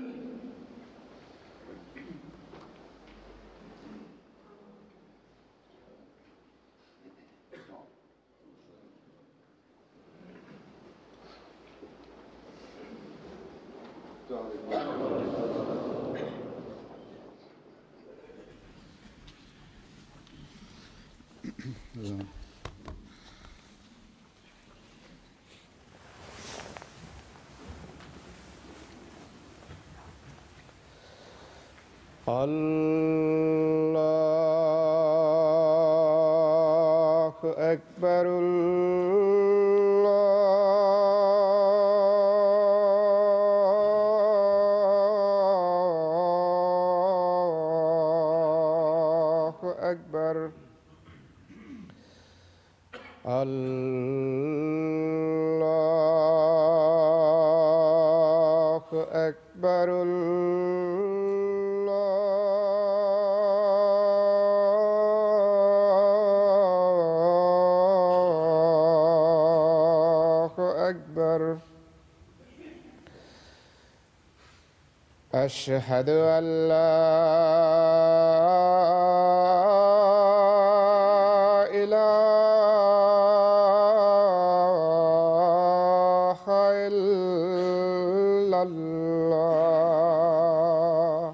الله أكبر الله أكبر الله أكبر الله أكبر أشهد أن لا إله إلا الله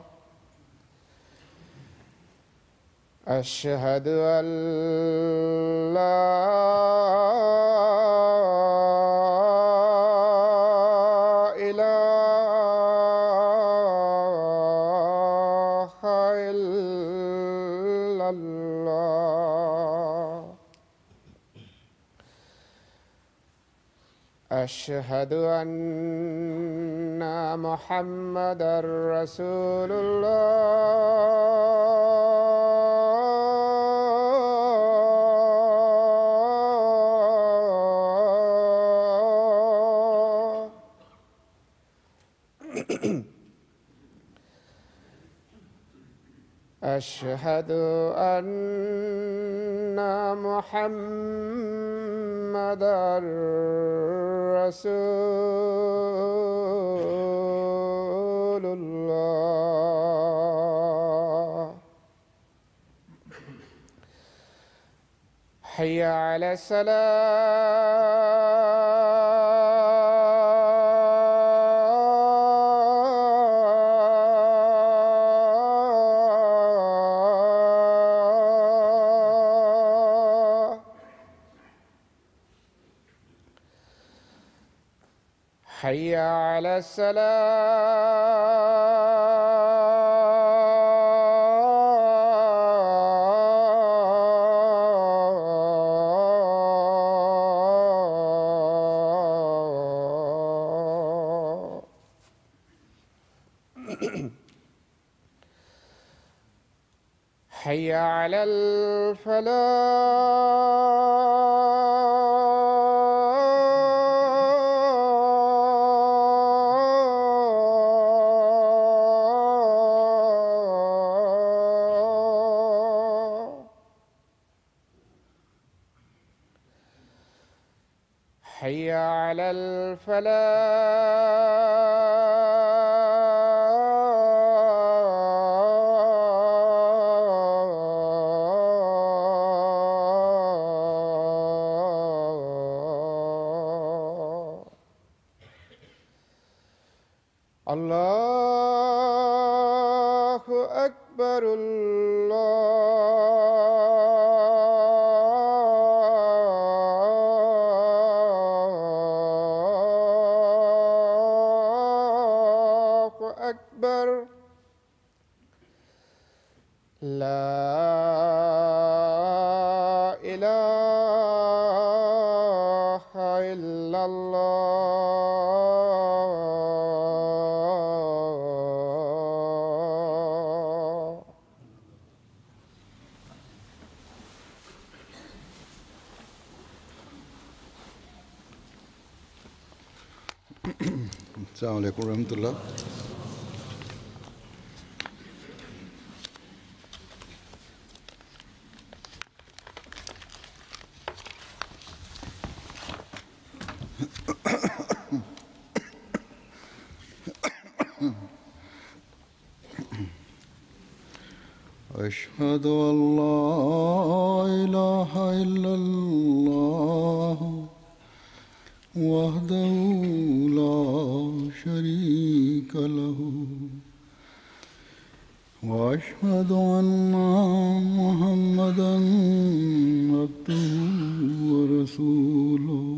أشهد أن لا إله إلا الله أشهد أن محمدا رسول الله أشهد أن محمدا رسول الله حي على السلام حي على السلام حي على الفلاح حي على الفلاح الله أكبر الله أكبر لا إله إلا الله السلام عليكم ورحمة الله أشهد أن لا إله إلا الله وحده لا شريك له وأشهد أن محمدا عبده ورسوله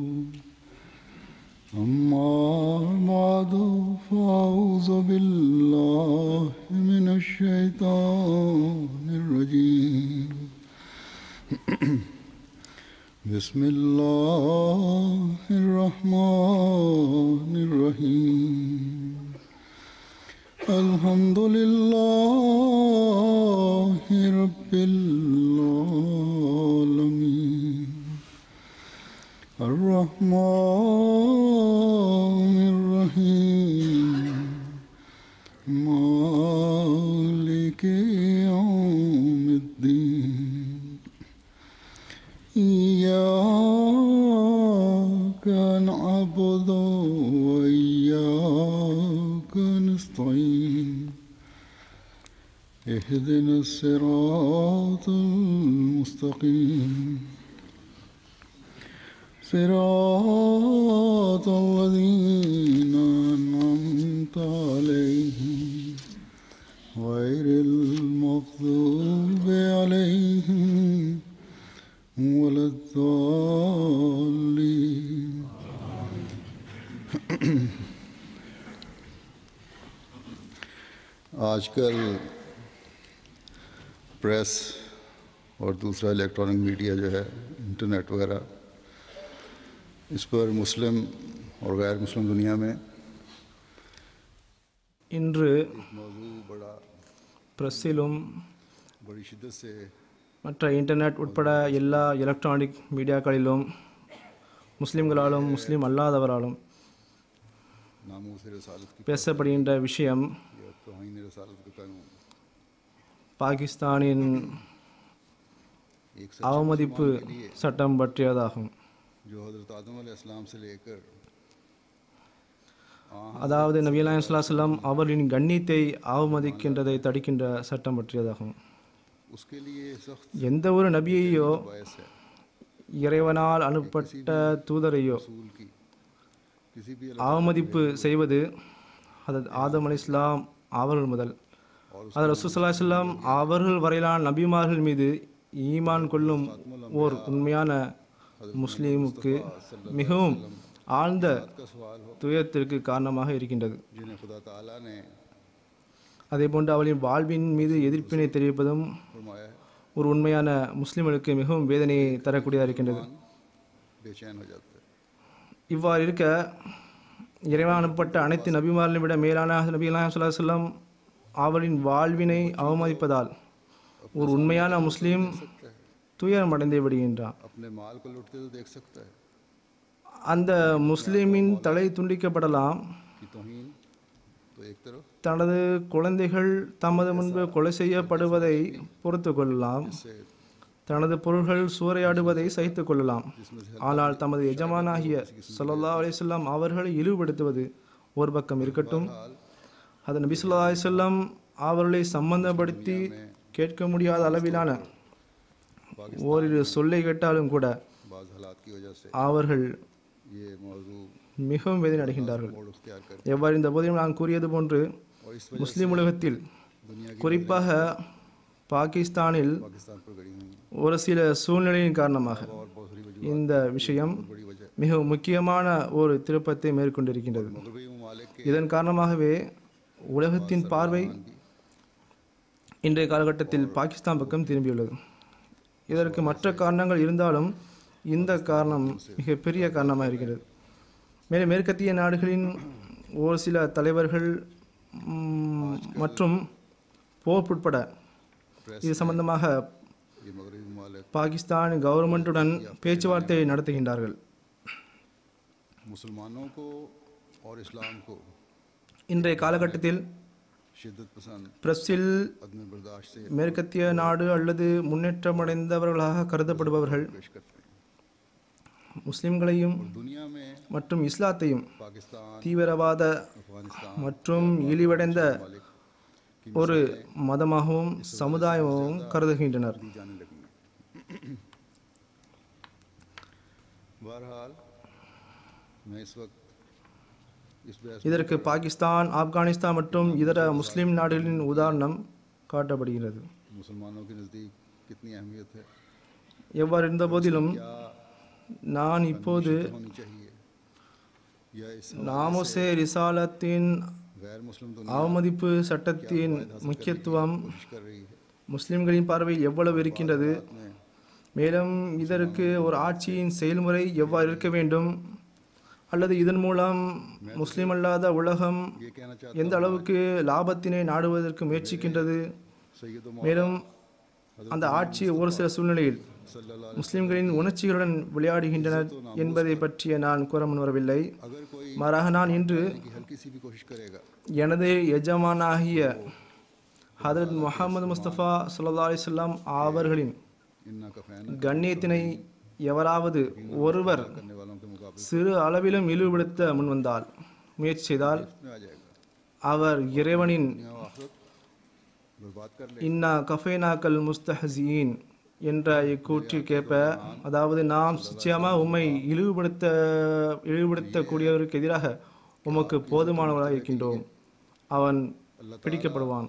أما بعد فأعوذ بالله من الشيطان الرجيم بسم الله الرحمن الرحيم الحمد لله رب العالمين الرحمن الرحيم مالك يوم الدين إياك نعبد وإياك نستعين اهدنا الصراط المستقيم صراط الذين أنعمت عليهم غير المغضوب عليهم ولا الضالين आजकल प्रेस और दूसरा इलेक्ट्रॉनिक मीडिया जो है इंटरनेट वगैरह इस पर मुस्लिम और गैर मुस्लिम दुनिया में இன்று मौजू बड़ा பிரஸ்ஸிலும் बड़ी शिद्दत से மற்ற இன்டர்நெட் உட்பட எல்லா எலக்ட்ரானிக் மீடியாக்களிலும் முஸ்லிம்களாலும் முஸ்லிம் அல்லாதவராலும் नामूस रसालत की பேசப்படுகின்ற விஷயம் या तोहन रसालत का कानून பாகிஸ்தானின் एक அவமதிப்பு சட்டம் பற்றியதாகும் जो हज़रत आदम अलैहिस्सलाम से लेकर அதாவது நபியலாம் சொல்லாம் அவர்களின் கண்ணியத்தை அவமதிக்கின்றதை தடுக்கின்ற சட்டம் பற்றியதாகும் उसके लिए सख्त எந்த ஒரு நபியையோ बायस है இறைவனால் அனுப்பப்பட்ட தூதரையோ रसूल की किसी भी அவமதிப்பு செய்வது அது ஆதம் அலி இஸ்லாம் அவர்கள் முதல் அது ரசூசல்லா இஸ்லாம் அவர்கள் வரையிலான நபிமார்கள் மீது ஈமான் கொள்ளும் ஓர் உண்மையான முஸ்லீமுக்கு மிகவும் ஆழ்ந்த का सवाल हो துயரத்திற்கு காரணமாக இருக்கின்றது जिन्हें खुदा ताला ने அதேபோன்று அவளின் வாழ்வின் மீது எதிர்ப்பினை தெரிவிப்பதும் फरमाया है ஒரு உண்மையான முஸ்லிம்களுக்கு மிகவும் வேதனையை தரக்கூடியதாக இருக்கின்றது बेचैन हो जाता है இவ்வாறு இருக்க இறைவன் அனுப்பப்பட்ட அனைத்து நபிமாரிலும் விட மேலான நபி அல்லாம் சொல்லம் அவளின் வாழ்வினை அவமதிப்பதால் ஒரு உண்மையான முஸ்லீம் துயரம் அடைந்தே விடுகின்றான் अपने माल को लुटते तो देख सकता है அந்த முஸ்லீமின் தலை துண்டிக்கப்படலாம் कि तोहीन तो एक तरफ தனது குழந்தைகள் தமது முன்பு கொலை செய்யப்படுவதை பொறுத்து கொள்ளலாம் से தனது பொருள்கள் சூறையாடுவதை சகித்துக் கொள்ளலாம் ஆனால் தமது எஜமானாகிய ஸல்லல்லாஹு அலைஹி வஸல்லம் அவர்களை இழிவுபடுத்துவது ஒரு பக்கம் இருக்கட்டும் அது நபி ஸல்லல்லாஹு அலைஹி வஸல்லம் அவர்களை சம்பந்தப்படுத்தி கேட்க முடியாத அளவிலான ஓரிரு சொல்லை கேட்டாலும் கூட बाज़ हालात की वजह से அவர்கள் ये मौजू மிகவும் வேதனை அடைகின்றார்கள் मोड़ इख्तियार कर எவ்வாறு இந்த போதிலும் நான் கூறியது போன்று और इस முஸ்லிம் உலகத்தில் दुनिया की குறிப்பாக பாகிஸ்தானில் पाकिस्तान पर गड़ी हुई ஒரு சில சூழ்நிலையின் காரணமாக और बहुत सारी वजह இந்த விஷயம் बड़ी वजह மிக முக்கியமான ஒரு திருப்பத்தை மேற்கொண்டிருக்கின்றது मगरबी ममालिक के இதன் காரணமாகவே உலகத்தின் பார்வை இன்றைய காலகட்டத்தில் பாகிஸ்தான் பக்கம் திரும்பியுள்ளது இதற்கு மற்ற காரணங்கள் இருந்தாலும் இந்த காரணம் மிகப்பெரிய காரணமாக இருக்கிறது மேலும் மேற்கத்திய நாடுகளின் ஒரு சில தலைவர்கள் ம், மற்றும் போப் உட்பட இது சம்பந்தமாக ये मगरबी ममालिक பாகிஸ்தான் கவர்மெண்ட்டுடன் பேச்சுவார்த்தை நடத்துகின்றார்கள் मुसलमानों को और इस्लाम को இன்றைய காலகட்டத்தில் शिद्दत पसंद பிரஸ்ஸில் अदम बर्दाश्त से மேற்கத்திய நாடு அல்லது முன்னேற்றமடைந்தவர்களாக கருதப்படுபவர்கள் पेश करते हैं முஸ்லிம்களையும் दुनिया में மற்றும் இஸ்லாத்தையும் पाकिस्तान தீவிரவாத अफगानिस्तान மற்றும் இழிவடைந்த ममालिक ஒரு மதமாகவும் சமுதாயமாகவும் கருதுகின்றனர் दी जाने लगी हैं बहरहाल मैं इस वक्त इस बहस இதற்கு பாகிஸ்தான் ஆப்கானிஸ்தான் மற்றும் இதர முஸ்லிம் நாடுகளின் உதாரணம் காட்டப்படுகிறது मुसलमानों के नज़दीक कितनी अहमियत है எவ்வாறு இருந்த போதிலும் क्या நான் இப்போது होनी चाहिए या इस நாமுசே ரிசாலத்தின் गैर मुस्लिम दुनिया அவமதிப்பு சட்டத்தின் முக்கியத்துவம் कोशिश कर रही है முஸ்லிம்களின் பார்வையில் எவ்வளவு இருக்கின்றது में மேலும் இதற்கு ஒரு ஆட்சியின் செயல்முறை எவ்வாறு இருக்க வேண்டும் அல்லது இதன் மூலம் முஸ்லிம் அல்லாத உலகம் ये कहना चाहता எந்த அளவுக்கு லாபத்தினை நாடுவதற்கு முயற்சிக்கின்றது सैयद மேலும் அந்த ஆட்சி ஒரு சில சூழ்நிலையில் सल्लल्लाहु முஸ்லிம்களின் உணர்ச்சிகளுடன் விளையாடுகின்றனர் என்பதை பற்றிய நான் கூற முன்வரவில்லை अगर कोई மாறாக நான் இன்று की हल्की सी भी कोशिश करेगा எனது எஜமானாகிய ஹதரத் முகமது முஸ்தபா ஸல்லல்லாஹு அலைஹி வஸல்லம் அவர்களின் इन्ना का फैन கண்ணியத்தினை எவராவது ஒருவர் करने वालों के मुकाबले சிறு அளவிலும் இழிவுபடுத்த முன்வந்தால் முயற்சி செய்தால் में आ जाएगा அவர் இறைவனின் दुनिया और आखिरत बर्बाद कर ले இன்னா கஃபேனாக்கல் முஸ்தஹசீன் என்ற இக்கூற்றிற்கேற்ப அதாவது நாம் நிச்சயமாக உம்மை இழிவுபடுத்த இழிவுபடுத்தக்கூடியவருக்கு எதிராக உமக்கு போதுமானவராக இருக்கின்றோம் அவன் பிடிக்கப்படுவான்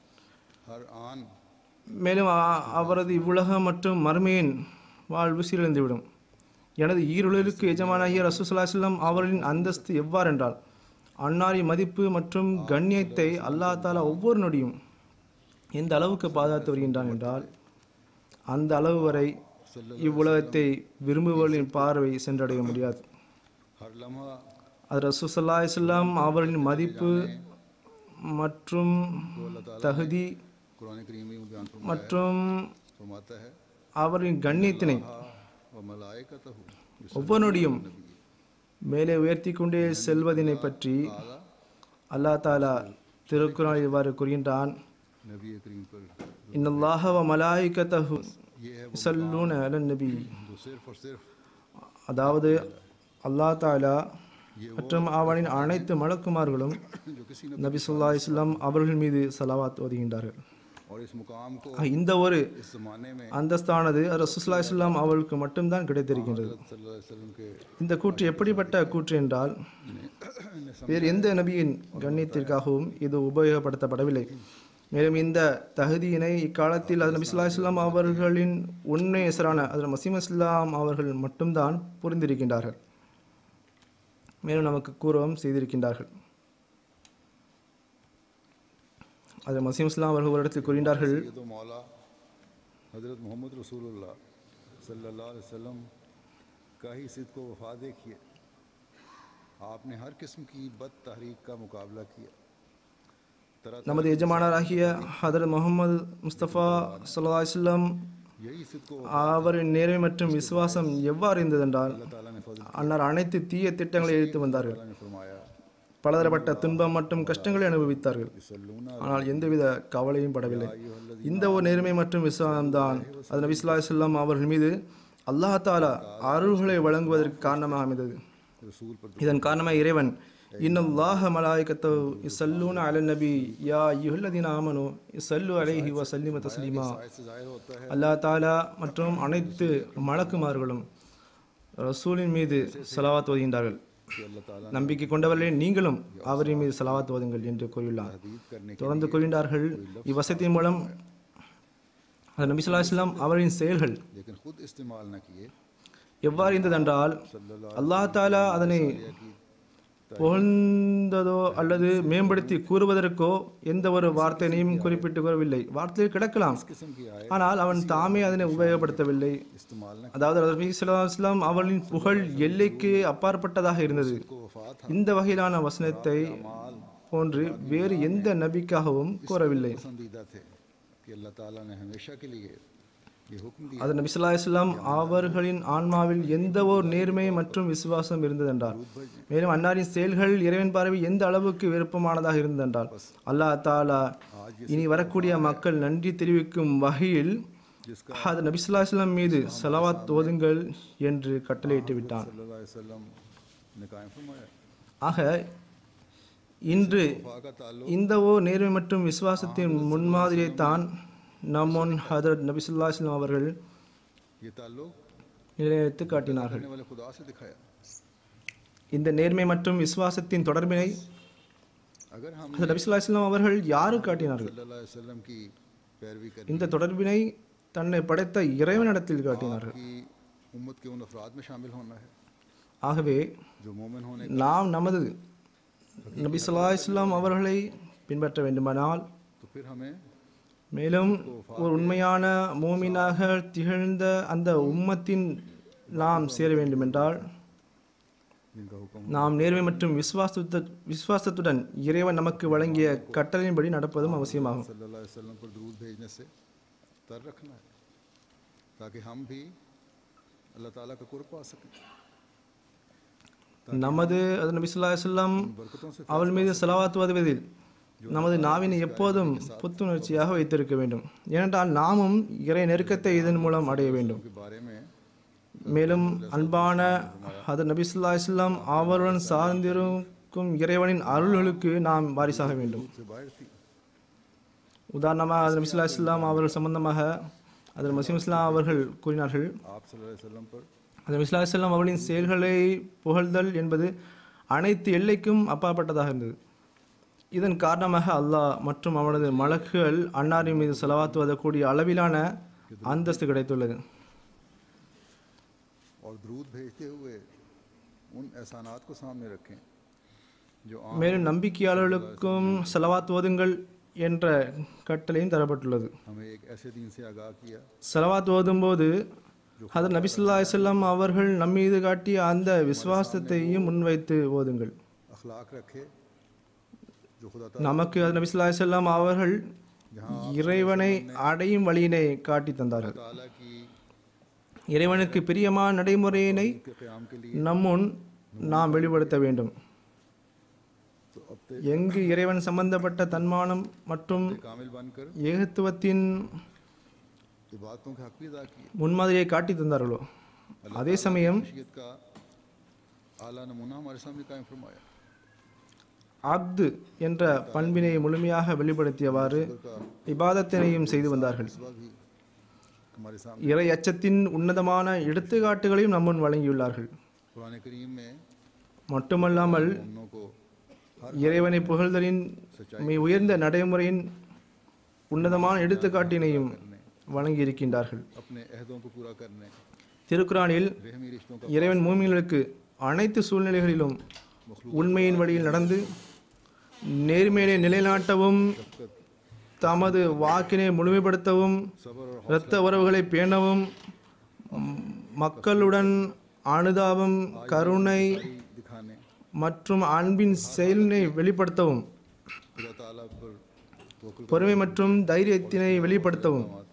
हर आन மேலும் அ- அவரது இவ்வுலகம் மற்றும் மறுமையின் வாழ்வு சீரழிந்துவிடும் எனது ஈருலருக்கு எஜமானாகிய ரசூசல்லாஸ்லம் அவர்களின் அந்தஸ்து எவ்வாறென்றால் அன்னாரி மதிப்பு மற்றும் கண்ணியத்தை அல்லாஹ் தாலா ஒவ்வொரு நொடியும் எந்த அளவுக்கு பாதுகாத்து வருகின்றான் என்றால் அந்த அளவு வரை இவ்வுலகத்தை விரும்புபவர்களின் பார்வை சென்றடைய முடியாது हर लम्हा அது ரசூசல்லா இஸ்லாம் அவர்களின் மதிப்பு மற்றும் தகுதி कुरान करीम में बयान फरमा- மற்றும் फरमाता है அவரின் கண்ணியத்தினை व मलाइकतहु ஒவ்வொரு நொடியும் மேலே உயர்த்தி கொண்டே செல்வதினை பற்றி அல்லாஹ் தாலா திருக்குறள் இவ்வாறு கூறுகின்றான் नबी करीम पर இன்னல்லாஹ வ மலாயிகத்தஹு ये है யுஸல்லூன அலன் நபி जो सिर्फ और सिर्फ அதாவது அல்லாஹ் தாலா மற்றும் அவனின் அனைத்து மலக்குமார்களும் जो किसी ने நபி ஸல்லல்லாஹு அலைஹி வஸல்லம் அவர்கள் மீது சலவாத் ஓதுகின்றார்கள் और इस मुकाम को ஆக, இந்த ஒரு इस ज़माने में அந்தஸ்தானது ரசூலுல்லாஹி அலைஹி வஸல்லம் அவர்களுக்கு மட்டும்தான் கிடைத்திருக்கின்றது सल्लल्लाहु अलैहि वसल्लम के இந்த கூற்று எப்படிப்பட்ட கூற்று என்றால் வேறு எந்த நபியின் கண்ணியத்திற்காகவும் இது உபயோகப்படுத்தப்படவில்லை மேலும் இந்த தகுதியினை இக்காலத்தில் அது நபி ஸல்லல்லாஹு அலைஹி வஸல்லம் அவர்களின் உண்மை எசரான அதில் மசீம் இஸ்லாம் அவர்கள் மட்டும்தான் புரிந்திருக்கின்றார்கள் மேலும் நமக்கு கூறவும் செய்திருக்கின்றார்கள் அது மசீம் இஸ்லாம் அவர்கள் ஒரு இடத்தில் கூறுகின்றார்கள் सैयद मौला हज़रत मोहम्मद रसूलुल्लाह सल्लल्लाहु अलैहि वसल्लम का ही सिद्ध को वफा देखिए आपने हर किस्म की बद तहरीक का मुकाबला किया तरह तरह நமது எஜமானராகிய ஹதரத் முகமது முஸ்தபா ஸல்லல்லாஹு அலைஹி வஸல்லம் यही सिद्ध को அவரின் நேர்மை மற்றும் விசுவாசம் எவ்வாறு இருந்ததென்றால் अल्लाह ताला ने फजल அன்னார் अனைத்து தீய திட்டங்களை எதிர்த்து வந்தார்கள் ताला ने फरमाया பலதரப்பட்ட துன்பம் மற்றும் கஷ்டங்களை அனுபவித்தார்கள் सल्लूना ஆனால் எந்தவித கவலையும் படவில்லை இந்த ஒரு நேர்மை மற்றும் விசுவாசம்தான் அது நபி ஸல்லல்லாஹு அலைஹி வஸல்லம் அவர்கள் மீது அல்லாஹ் தாலா அருள்களை வழங்குவதற்கு காரணமாக அமைந்தது रसूल पर இதன் காரணமாக இறைவன் இன்னல்லாஹ மலாய்கத்தோ இசல்லூன அலன் நபி யா யுஹல்லதீன ஆமனு இசல்லு அலைஹி வ சல்லிம தஸ்லீமா ऐसे जाहिर होता है அல்லாஹ் தாலா மற்றும் அனைத்து மலக்குமார்களும் ரசூலின் மீது சலாவாத் ஓதுகின்றார்கள் कि अल्लाह ताला நம்பிக்கை கொண்டவர்களே நீங்களும் அவரின் மீது சலாவாத் ஓதுங்கள் என்று கூறியுள்ளார் तहदीद करने தொடர்ந்து கூறுகின்றார்கள் இவ்வசத்தின் மூலம் அது நபி ஸல்லல்லாஹு அலைஹி வஸல்லம் அவரின் செயல்கள் लेकिन खुद इस्तेमाल न किए எவ்வாறு இருந்ததென்றால் அல்லாஹ் தாலா அதனை புகழ்ந்ததோ அல்லது மேம்படுத்தி கூறுவதற்கோ எந்த ஒரு வார்த்தையையும் குறிப்பிட்டு கூறவில்லை வார்த்தையில் கிடக்கலாம் किस्म की आए ஆனால் அவன் தாமே அதனை உபயோகப்படுத்தவில்லை इस्तेमाल न அதாவது நபி ஸல்லல்லாஹு அலைஹி வஸல்லம் அவர்களின் புகழ் எல்லைக்கு அப்பாற்பட்டதாக இருந்தது को वफात இந்த வகையிலான வசனத்தை போன்று வேறு எந்த நபிக்காகவும் கூறவில்லை पसंदीदा थे कि अल्लाह ताला ने हमेशा के लिए ये हुक्म दिया அது நபி ஸல்லல்லாஹு அலைஹி வஸல்லம் அவர்களின் ஆன்மாவில் எந்த ஒரு நேர்மை மற்றும் விசுவாசம் இருந்ததென்றால் மேலும் அன்னாரின் செயல்கள் இறைவன் பார்வையில் எந்த அளவுக்கு விருப்பமானதாக இருந்ததென்றால் அல்லாஹ் தாலா இனி வரக்கூடிய மக்கள் நன்றி தெரிவிக்கும் வகையில் அது நபி ஸல்லல்லாஹு அலைஹி வஸல்லம் மீது ஸலவாத் ஓதுங்கள் என்று கட்டளையிட்டு விட்டான் सल्लल्लाहु अलैहि वसल्लम ने कायम फरमाया ஆக இன்று वफा का ताल्लुक இந்த ஓ நேர்மை மற்றும் விசுவாசத்தின் முன்மாதிரியைத்தான் நம்முன் ஹதரத் நபிசுல்லாஸ்லாம் அவர்கள் ये ताल्लुक நிலைநிறுத்து காட்டினார்கள் करने वाले खुदा से दिखाया இந்த நேர்மை மற்றும் விசுவாசத்தின் தொடர்பினை अगर हम ஹதரத் நபிசுல்லாஸ்லாம் அவர்கள் யாரு காட்டினார்கள் सल्लल्लाहु अलैहि वसल्लम की पैरवी करें இந்த தொடர்பினை தன்னை படைத்த இறைவனிடத்தில் காட்டினார்கள் कि उम्मत के उन अफराद में शामिल होना है ஆகவே जो मोमिन होने நாம் நமது நபி ஸல்லல்லாஹு அலைஹி வஸல்லம் அவர்களை பின்பற்ற வேண்டுமானால் तो फिर हमें மேலும் ஒரு உண்மையான மூமினாக திகழ்ந்த அந்த உம்மத்தின் நாம் சேர வேண்டுமென்றால் जिनका हुक्म நாம் நேர்மை மற்றும் விசுவாசத்த விசுவாசத்துடன் இறைவன் நமக்கு வழங்கிய கட்டளையின்படி நடப்பதும் அவசியமாகும் सल्लल्लाहु अलैहि वसल्लम पर दरूद भेजने से तर रखना है ताकि हम भी अल्लाह ताला का कुर्ब पा सकें நமது அது நபி ஸல்லல்லாஹு அலைஹி வஸல்லம் बरकतों से அவள் மீது செலவாத்து வருவதில் நமது நாவினை எப்போதும் புத்துணர்ச்சியாக வைத்திருக்க வேண்டும் ஏனென்றால் நாமும் இறை நெருக்கத்தை இதன் மூலம் அடைய வேண்டும் के बारे में மேலும் அன்பான ஹதர் நபி ஸல்லல்லாஹு அலைஹி வஸல்லம் அவருடன் சார்ந்திருக்கும் இறைவனின் அருள்களுக்கு நாம் வாரிசாக வேண்டும் से बाहर थी உதாரணமாக ஹதர் நபி ஸல்லல்லாஹு அலைஹி வஸல்லம் அவர்கள் சம்பந்தமாக ஹதர் மசீம் இஸ்லாம் அவர்கள் கூறினார்கள் आप सल्लल्लाहु अलैहि वसल्लम पर ஹதர் நபி ஸல்லல்லாஹு அலைஹி வஸல்லம் அவர்களின் செயல்களை புகழ்தல் என்பது அனைத்து எல்லைக்கும் அப்பாற்பட்டதாக இருந்தது இதன் காரணமாக அல்லாஹ் மற்றும் அவனது மலக்குகள் அன்னாரின் மீது செலவாத்துவதக்கூடிய அளவிலான அந்தஸ்து கிடைத்துள்ளது और दरूद भेजते हुए उन एहसानात को सामने रखें जो आम மேலும் நம்பிக்கையாளர்களுக்கும் செலவாத் ஓதுங்கள் என்ற கட்டளையும் தரப்பட்டுள்ளது हमें एक ऐसे दिन से आगाह किया செலவாத் ஓதும்போது ஹதர் நபி ஸல்லல்லாஹு அலைஹி வஸல்லம் அவர்கள் நம்மீது காட்டிய அந்த விசுவாசத்தையும் முன்வைத்து ஓதுங்கள் अखलाक रखे जो खुदा ताला நமக்கு ஹதர் நபி ஸல்லல்லாஹு அலைஹி வஸல்லம் அவர்கள் இறைவனை அடையும் வழியினை காட்டி தந்தார்கள் ताला की இறைவனுக்கு பிரியமான நடைமுறையினை के क़याम के लिए நம்முன் நாம் வெளிப்படுத்த வேண்டும் तो अब तक எங்கு இறைவன் சம்பந்தப்பட்ட தன்மானம் மற்றும் कामिल बनकर ஏகத்துவத்தின் इबादतों के हक भी अदा किए முன்மாதிரியை காட்டி தந்தார்களோ அதே சமயம் शरीयत का आला नमूना हमारे सामने कायम फरमाया அப்து என்ற பண்பினை முழுமையாக வெளிப்படுத்தியவாறு இபாதத்தினையும் செய்து வந்தார்கள் इस भी हमारे सामने இறை அச்சத்தின் உன்னதமான எடுத்துக்காட்டுகளையும் நம்முன் வழங்கியுள்ளார்கள் कुरान करीम में மட்டுமல்லாமல் मोमनों को இறைவனை புகழ்தலின் மிக உயர்ந்த நடைமுறையின் உன்னதமான எடுத்துக்காட்டினையும் வழங்கியிருக்கின்றார்கள் अपने अहदों को पूरा करने திருக்குறானில் रहमी रिश्तों का இறைவன் மூமிகளுக்கு அனைத்து சூழ்நிலைகளிலும் உண்மையின் வழியில் நடந்து நேர்மையை நிலைநாட்டவும் தமது வாக்கினை முழுமைப்படுத்தவும் सबर और இரத்த உறவுகளை பேணவும் ம், மக்களுடன் அனுதாபம் கருணை हौसला दिखाने மற்றும் அன்பின் செயலினை வெளிப்படுத்தவும் खुदा ताला पर तवक्कुल பொறுமை மற்றும் தைரியத்தினை வெளிப்படுத்தவும் करते हैं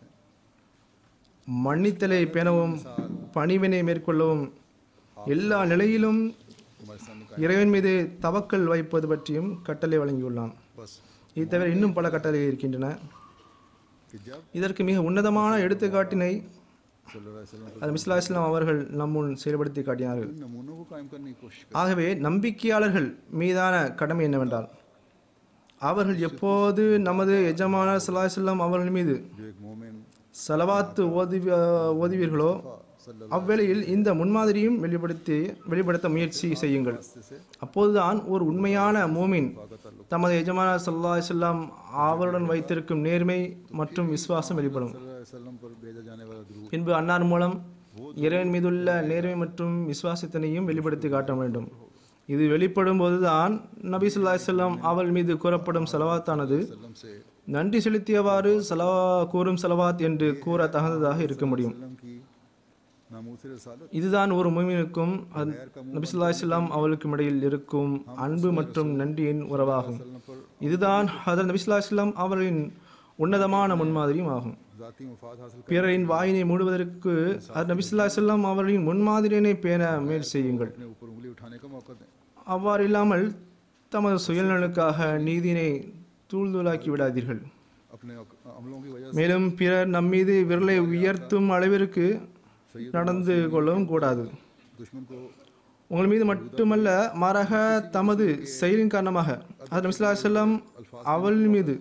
மன்னித்தலை பேணவும் பணிவினை மேற்கொள்ளவும் எல்லா நிலையிலும் हमारे सामने இறைவன் மீது தவக்கல் வைப்பது பற்றியும் கட்டளை வழங்கியுள்ளான் बस இது தவிர இன்னும் பல கட்டளைகள் இருக்கின்றன कि जब இதற்கு மிக உன்னதமான எடுத்துக்காட்டினை सल्लल्लाहु अलैहि वसल्लम அது மிஸ்லா இஸ்லாம் அவர்கள் நம்முன் செயல்படுத்தி காட்டினார்கள் इन नमूनों को कायम करने की कोशिश ஆகவே நம்பிக்கையாளர்கள் மீதான கடமை என்னவென்றால் அவர்கள் எப்போது நமது எஜமான சலாஹல்லாம் அவர்கள் மீது करें जो एक मोमिन சலவாத்து ஓதி ஓதுவீர்களோ அவ்வேளையில் இந்த முன்மாதிரியும் வெளிப்படுத்தி வெளிப்படுத்த முயற்சி செய்யுங்கள் से அப்போதுதான் ஒரு உண்மையான மூமின் தமது எஜமான சல்லா செல்லாம் அவருடன் வைத்திருக்கும் நேர்மை மற்றும் விசுவாசம் வெளிப்படும் सल्लल्लाहु अलैहि वसल्लम पर भेजा जाने वाला दरूद பின்பு அன்னார் மூலம் இறைவன் மீதுள்ள நேர்மை மற்றும் விசுவாசத்தினையும் வெளிப்படுத்தி காட்ட வேண்டும் இது வெளிப்படும் போதுதான் நபி ஸல்லல்லாஹு அலைஹி வஸல்லம் அவள் மீது கூறப்படும் செலவாத்தானது वसल्लम से நன்றி செலுத்தியவாறு செலவா கூறும் செலவாத் என்று கூற தகுந்ததாக இருக்க முடியும் वसल्लम की नामूस रसालत இதுதான் ஒரு மூமினுக்கும் நபி ஸல்லல்லாஹு அலைஹி வஸல்லம் அவளுக்கும் இடையில் இருக்கும் அன்பு மற்றும் நன்றியின் உறவாகும் वसल्लम पर இதுதான் ஹதரத் நபி ஸல்லல்லாஹு அலைஹி வஸல்லம் அவர்களின் உன்னதமான முன்மாதிரியும் ஆகும் ذاتی मफाद हासिल பிறரின் வாயினை மூடுவதற்கு ஹதரத் நபி ஸல்லல்லாஹு அலைஹி வஸல்லம் அவர்களின் முன்மாதிரியினை பேண முயற்சி செய்யுங்கள் अपने ऊपर उंगली उठाने का मौका दें அவ்வாறு இல்லாமல் தமது சுயநலனுக்காக நீதினை தூள்தூளாக்கி விடாதீர்கள் अपने अक- अमलों की वजह மேலும் பிறர் நம்மீது விரலை உயர்த்தும் அளவிற்கு நடந்து கொள்ளவும் கூடாது से दुश्मन को உங்கள் மீது மட்டுமல்ல மாறாக தமது செயலின் காரணமாக அது நபிஸ்லா செல்லம் அவளின் மீது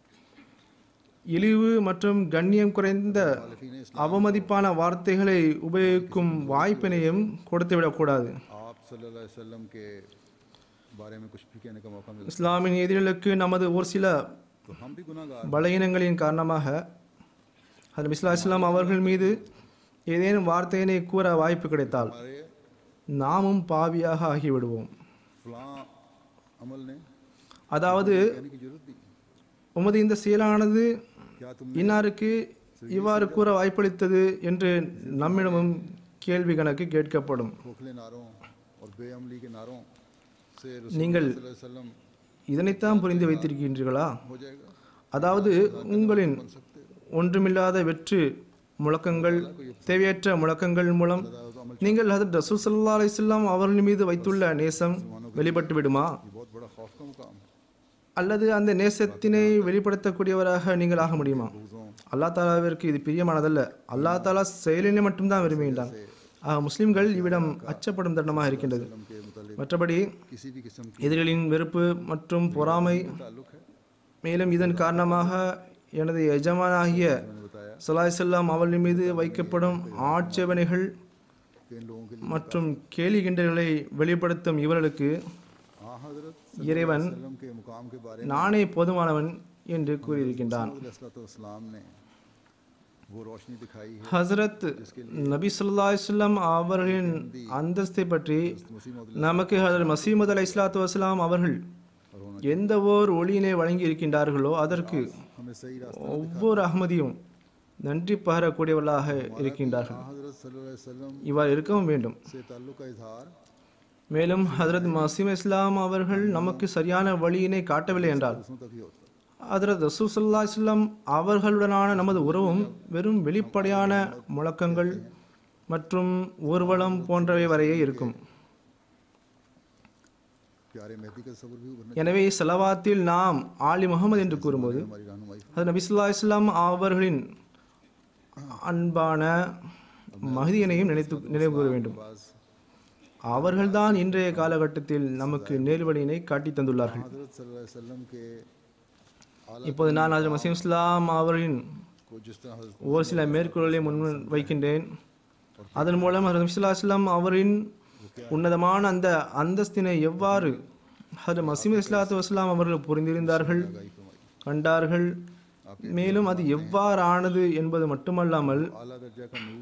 இழிவு மற்றும் கண்ணியம் குறைந்த அவமதிப்பான வார்த்தைகளை உபயோகிக்கும் வாய்ப்பினையும் கொடுத்துவிடக்கூடாது आप सल्लल्लाहु अलैहि वसल्लम के बारे में कुछ भी कहने का मौका मिलता இஸ்லாமின் எதிரிகளுக்கு நமது ஒரு சில तो हम भी गुनाहगार பலகீனங்களின் காரணமாக அது மிஸ்லா இஸ்லாம் அவர்கள் மீது ஏதேனும் வார்த்தையினை கூற வாய்ப்பு கிடைத்தால் हमारे நாமும் பாவியாக ஆகிவிடுவோம் फलां अमल ने அதாவது कहने की जरूरत नहीं உமது இந்த செயலானது क्या तुम இன்னாருக்கு இவ்வாறு கூற வாய்ப்பளித்தது என்று நம்மிடமும் கேள்வி கணக்கு கேட்கப்படும் खोखले नारों और बेअमली के नारों से रसूल நீங்கள் सल्लल्लाहु अलैहि वसल्लम இதனைத்தான் புரிந்து வைத்திருக்கின்றீர்களா हो जाएगा அதாவது உங்களின் ஒன்றுமில்லாத வெற்று முழக்கங்கள் தேவையற்ற முழக்கங்கள் மூலம் நீங்கள் ஹதரத் ரசூல் ஸல்லல்லாஹு அலைஹி வஸல்லம் அவர்கள் மீது வைத்துள்ள நேசம் வெளிப்பட்டு விடுமா ये बहुत बड़ा खौफ का मुकाम है அல்லது அந்த நேசத்தினை வெளிப்படுத்தக்கூடியவராக நீங்கள் ஆக முடியுமா அல்லாஹ் தாலாவிற்கு இது பிரியமானதல்ல அல்லாஹ் தாலா செயலினை மட்டும்தான் விரும்புகின்றான் ஆக முஸ்லிம்கள் இவ்விடம் அச்சப்படும் தருணமாக இருக்கின்றது के मुतालिक மற்றபடி किसी भी किस्म की எதிரிகளின் வெறுப்பு மற்றும் பொறாமை ताल्लुक है மேலும் இதன் காரணமாக எனது எஜமானாகிய मैंने बताया சலாய் செல்லாம் அவளின் மீது வைக்கப்படும் ஆட்சேபனைகள் कि इन लोगों के लिए மற்றும் கேலி கிண்டல்களை வெளிப்படுத்தும் இவர்களுக்கு हाँ हजरत இறைவன் वसल्लम के मुकाम के बारे நானே போதுமானவன் என்று கூறியிருக்கின்றான் में ने वो रोशनी दिखाई है ஹசரத் நபி ஸல்லல்லாஹு அலைஹி வஸல்லம் அவர்களின் அந்தஸ்தை பற்றி मसीह मौद நமக்கு ஹதரத் மசீமது அலை இஸ்லாத்து வசலாம் அவர்கள் எந்த ஓர் ஒளியினை வழங்கி இருக்கின்றார்களோ அதற்கு हमें सही रास्ता ஒவ்வொரு அகமதியும் நன்றி பகரக்கூடியவர்களாக இருக்கின்றார்கள் हाँ हजरत सल्लल्लाहु अलैहि वसल्लम இவ்வாறு இருக்கவும் வேண்டும் से ताल्लुक का इजहार மேலும் ஹதரத் மசீம் இஸ்லாம் அவர்கள் நமக்கு சரியான வழியினை காட்டவில்லை என்றால் दूसरों तक ही होता है ஹதரத் ரசூல் ஸல்லல்லாஹு அலைஹி வஸல்லம் அவர்களுடனான நமது உறவும் வெறும் வெளிப்படையான முழக்கங்கள் மற்றும் ஊர்வலம் போன்றவை வரையே இருக்கும் प्यारे मेहदी का सब्र भी उभरना எனவே செலவாத்தில் நாம் ஆலி முகமது என்று கூறும்போது हमारी रहनुमाई அது நபி ஸல்லல்லாஹு அலைஹி வஸல்லம் அவர்களின் அன்பான மகதியனையும் நினைத்து நினைவு கூற வேண்டும் बाज அவர்கள்தான் இன்றைய காலகட்டத்தில் நமக்கு நேர்வழியினை காட்டி தந்துள்ளார்கள் हजरत सल्लल्लाहु अलैहि वसल्लम के இப்போது நான் ஹஜரத் மசீம் இஸ்லாம் அவர்களின் को जिस तरह हजरत ஒரு சில மேற்கோள்களை முன் வைக்கின்றேன் அதன் மூலம் ஹஜரத் நபிசுல்லா இஸ்லாம் அவரின் உன்னதமான அந்த அந்தஸ்தினை எவ்வாறு ஹஜரத் மசீம் இஸ்லாத்து வஸ்லாம் அவர்கள் புரிந்திருந்தார்கள் கண்டார்கள் மேலும் அது எவ்வாறு ஆனது என்பது மட்டுமல்லாமல் आला दर्जा का नूर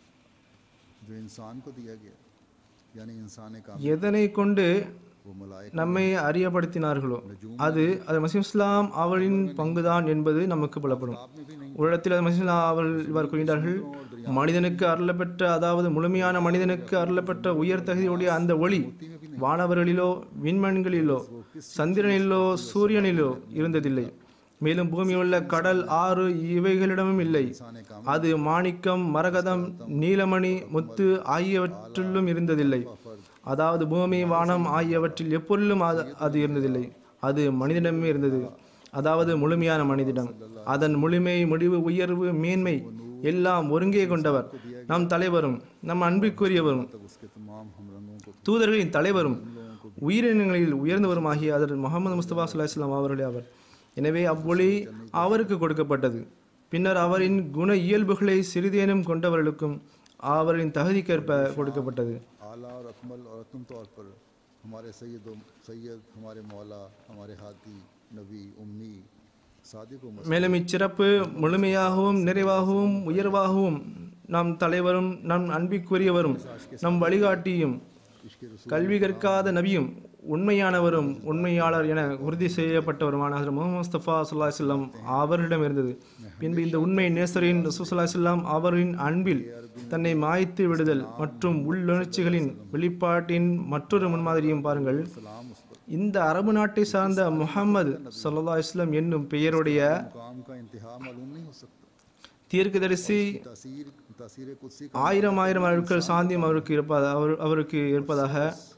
जो इंसान को दिया गया यानी इंसान का எதனை கொண்டு वो मलाइक நம்மை அறியப்படுத்தினார்களோ அது அது மசீம் இஸ்லாம் அவரின் பங்குதான் என்பது நமக்கு புலப்படும் आप में भी नहीं ஒரு இடத்தில் மசீம் இஸ்லாம் அவர்கள் இவ்வாறு கூறுகின்றார்கள் மனிதனுக்கு அருளப்பெற்ற அதாவது முழுமையான மனிதனுக்கு அருளப்பெற்ற உயர் தகுதியுடைய அந்த ஒளி வானவர்களிலோ விண்மண்களிலோ சந்திரனிலோ சூரியனிலோ இருந்ததில்லை மேலும் பூமியில் உள்ள கடல் ஆறு இவைகளிடமும் இல்லை அது மாணிக்கம் மரகதம் நீலமணி முத்து ஆகியவற்றிலும் இருந்ததில்லை அதாவது பூமி வானம் ஆகியவற்றில் எப்பொருளும் அது அது இருந்ததில்லை அது மனிதனிடமே இருந்தது அதாவது முழுமையான மனிதனிடம் அதன் முழுமை முடிவு உயர்வு மேன்மை எல்லாம் ஒருங்கே கொண்டவர் நம் தலைவரும் நம் அன்பிற்குரியவரும் तब उसके तमाम हम रंगों को தூதர்களின் தலைவரும் உயிரினங்களில் உயர்ந்தவருமாகிய அதன் முகமது முஸ்தபா சுல்லாஸ்லாம் அவர்களே அவர் எனவே அவ்வொளி அவருக்கு கொடுக்கப்பட்டது பின்னர் அவரின் குண இயல்புகளை சிறிதேனும் கொண்டவர்களுக்கும் அவரின் தகுதிக்கேற்ப கொடுக்கப்பட்டது आला और अकमल और अतम तौर पर हमारे सैयद सैयद हमारे मौला हमारे हादी नबी उम्मी सादिक व मसीह மேலும் இச்சிறப்பு முழுமையாகவும் நிறைவாகவும் உயர்வாகவும் நம் தலைவரும் நம் அன்பிற்குரியவரும் நம் வழிகாட்டியும் इश्क रसूल கல்வி கற்காத நபியும் உண்மையானவரும் உண்மையாளர் என உறுதி செய்யப்பட்டவருமான ஹஜ்ரத் முகமது முஸ்தபா சுல்லா செல்லம் அவர்களிடம் இருந்தது பின்பு இந்த உண்மை நேசரின் ரசூசுல்லா செல்லம் அவரின் அன்பில் தன்னை மாய்த்து விடுதல் மற்றும் உள்ளுணர்ச்சிகளின் வெளிப்பாட்டின் மற்றொரு முன்மாதிரியும் பாருங்கள் सलाम उस पर இந்த அரபு நாட்டை சார்ந்த முஹம்மது சல்லா இஸ்லாம் என்னும் பெயருடைய मुकाम का इंतहा मालूम नहीं हो सकता தீர்க்கதரிசி तासीर तासीर कुदसी ஆயிரம் ஆயிரம் அழுக்கள் சாந்தியம் அவருக்கு இருப்பதா அவர் அவருக்கு இருப்பதாக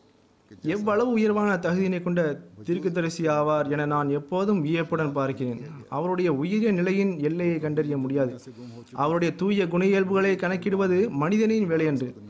எவ்வளவு உயர்வான தகுதியினை கொண்ட தீர்க்கதரிசி ஆவார் என நான் எப்போதும் வியப்புடன் பார்க்கிறேன் அவருடைய உயரிய நிலையின் எல்லையை கண்டறிய முடியாது அவருடைய தூய குண இயல்புகளை கணக்கிடுவது மனிதனின் வேலையன்று दुनिया में लाया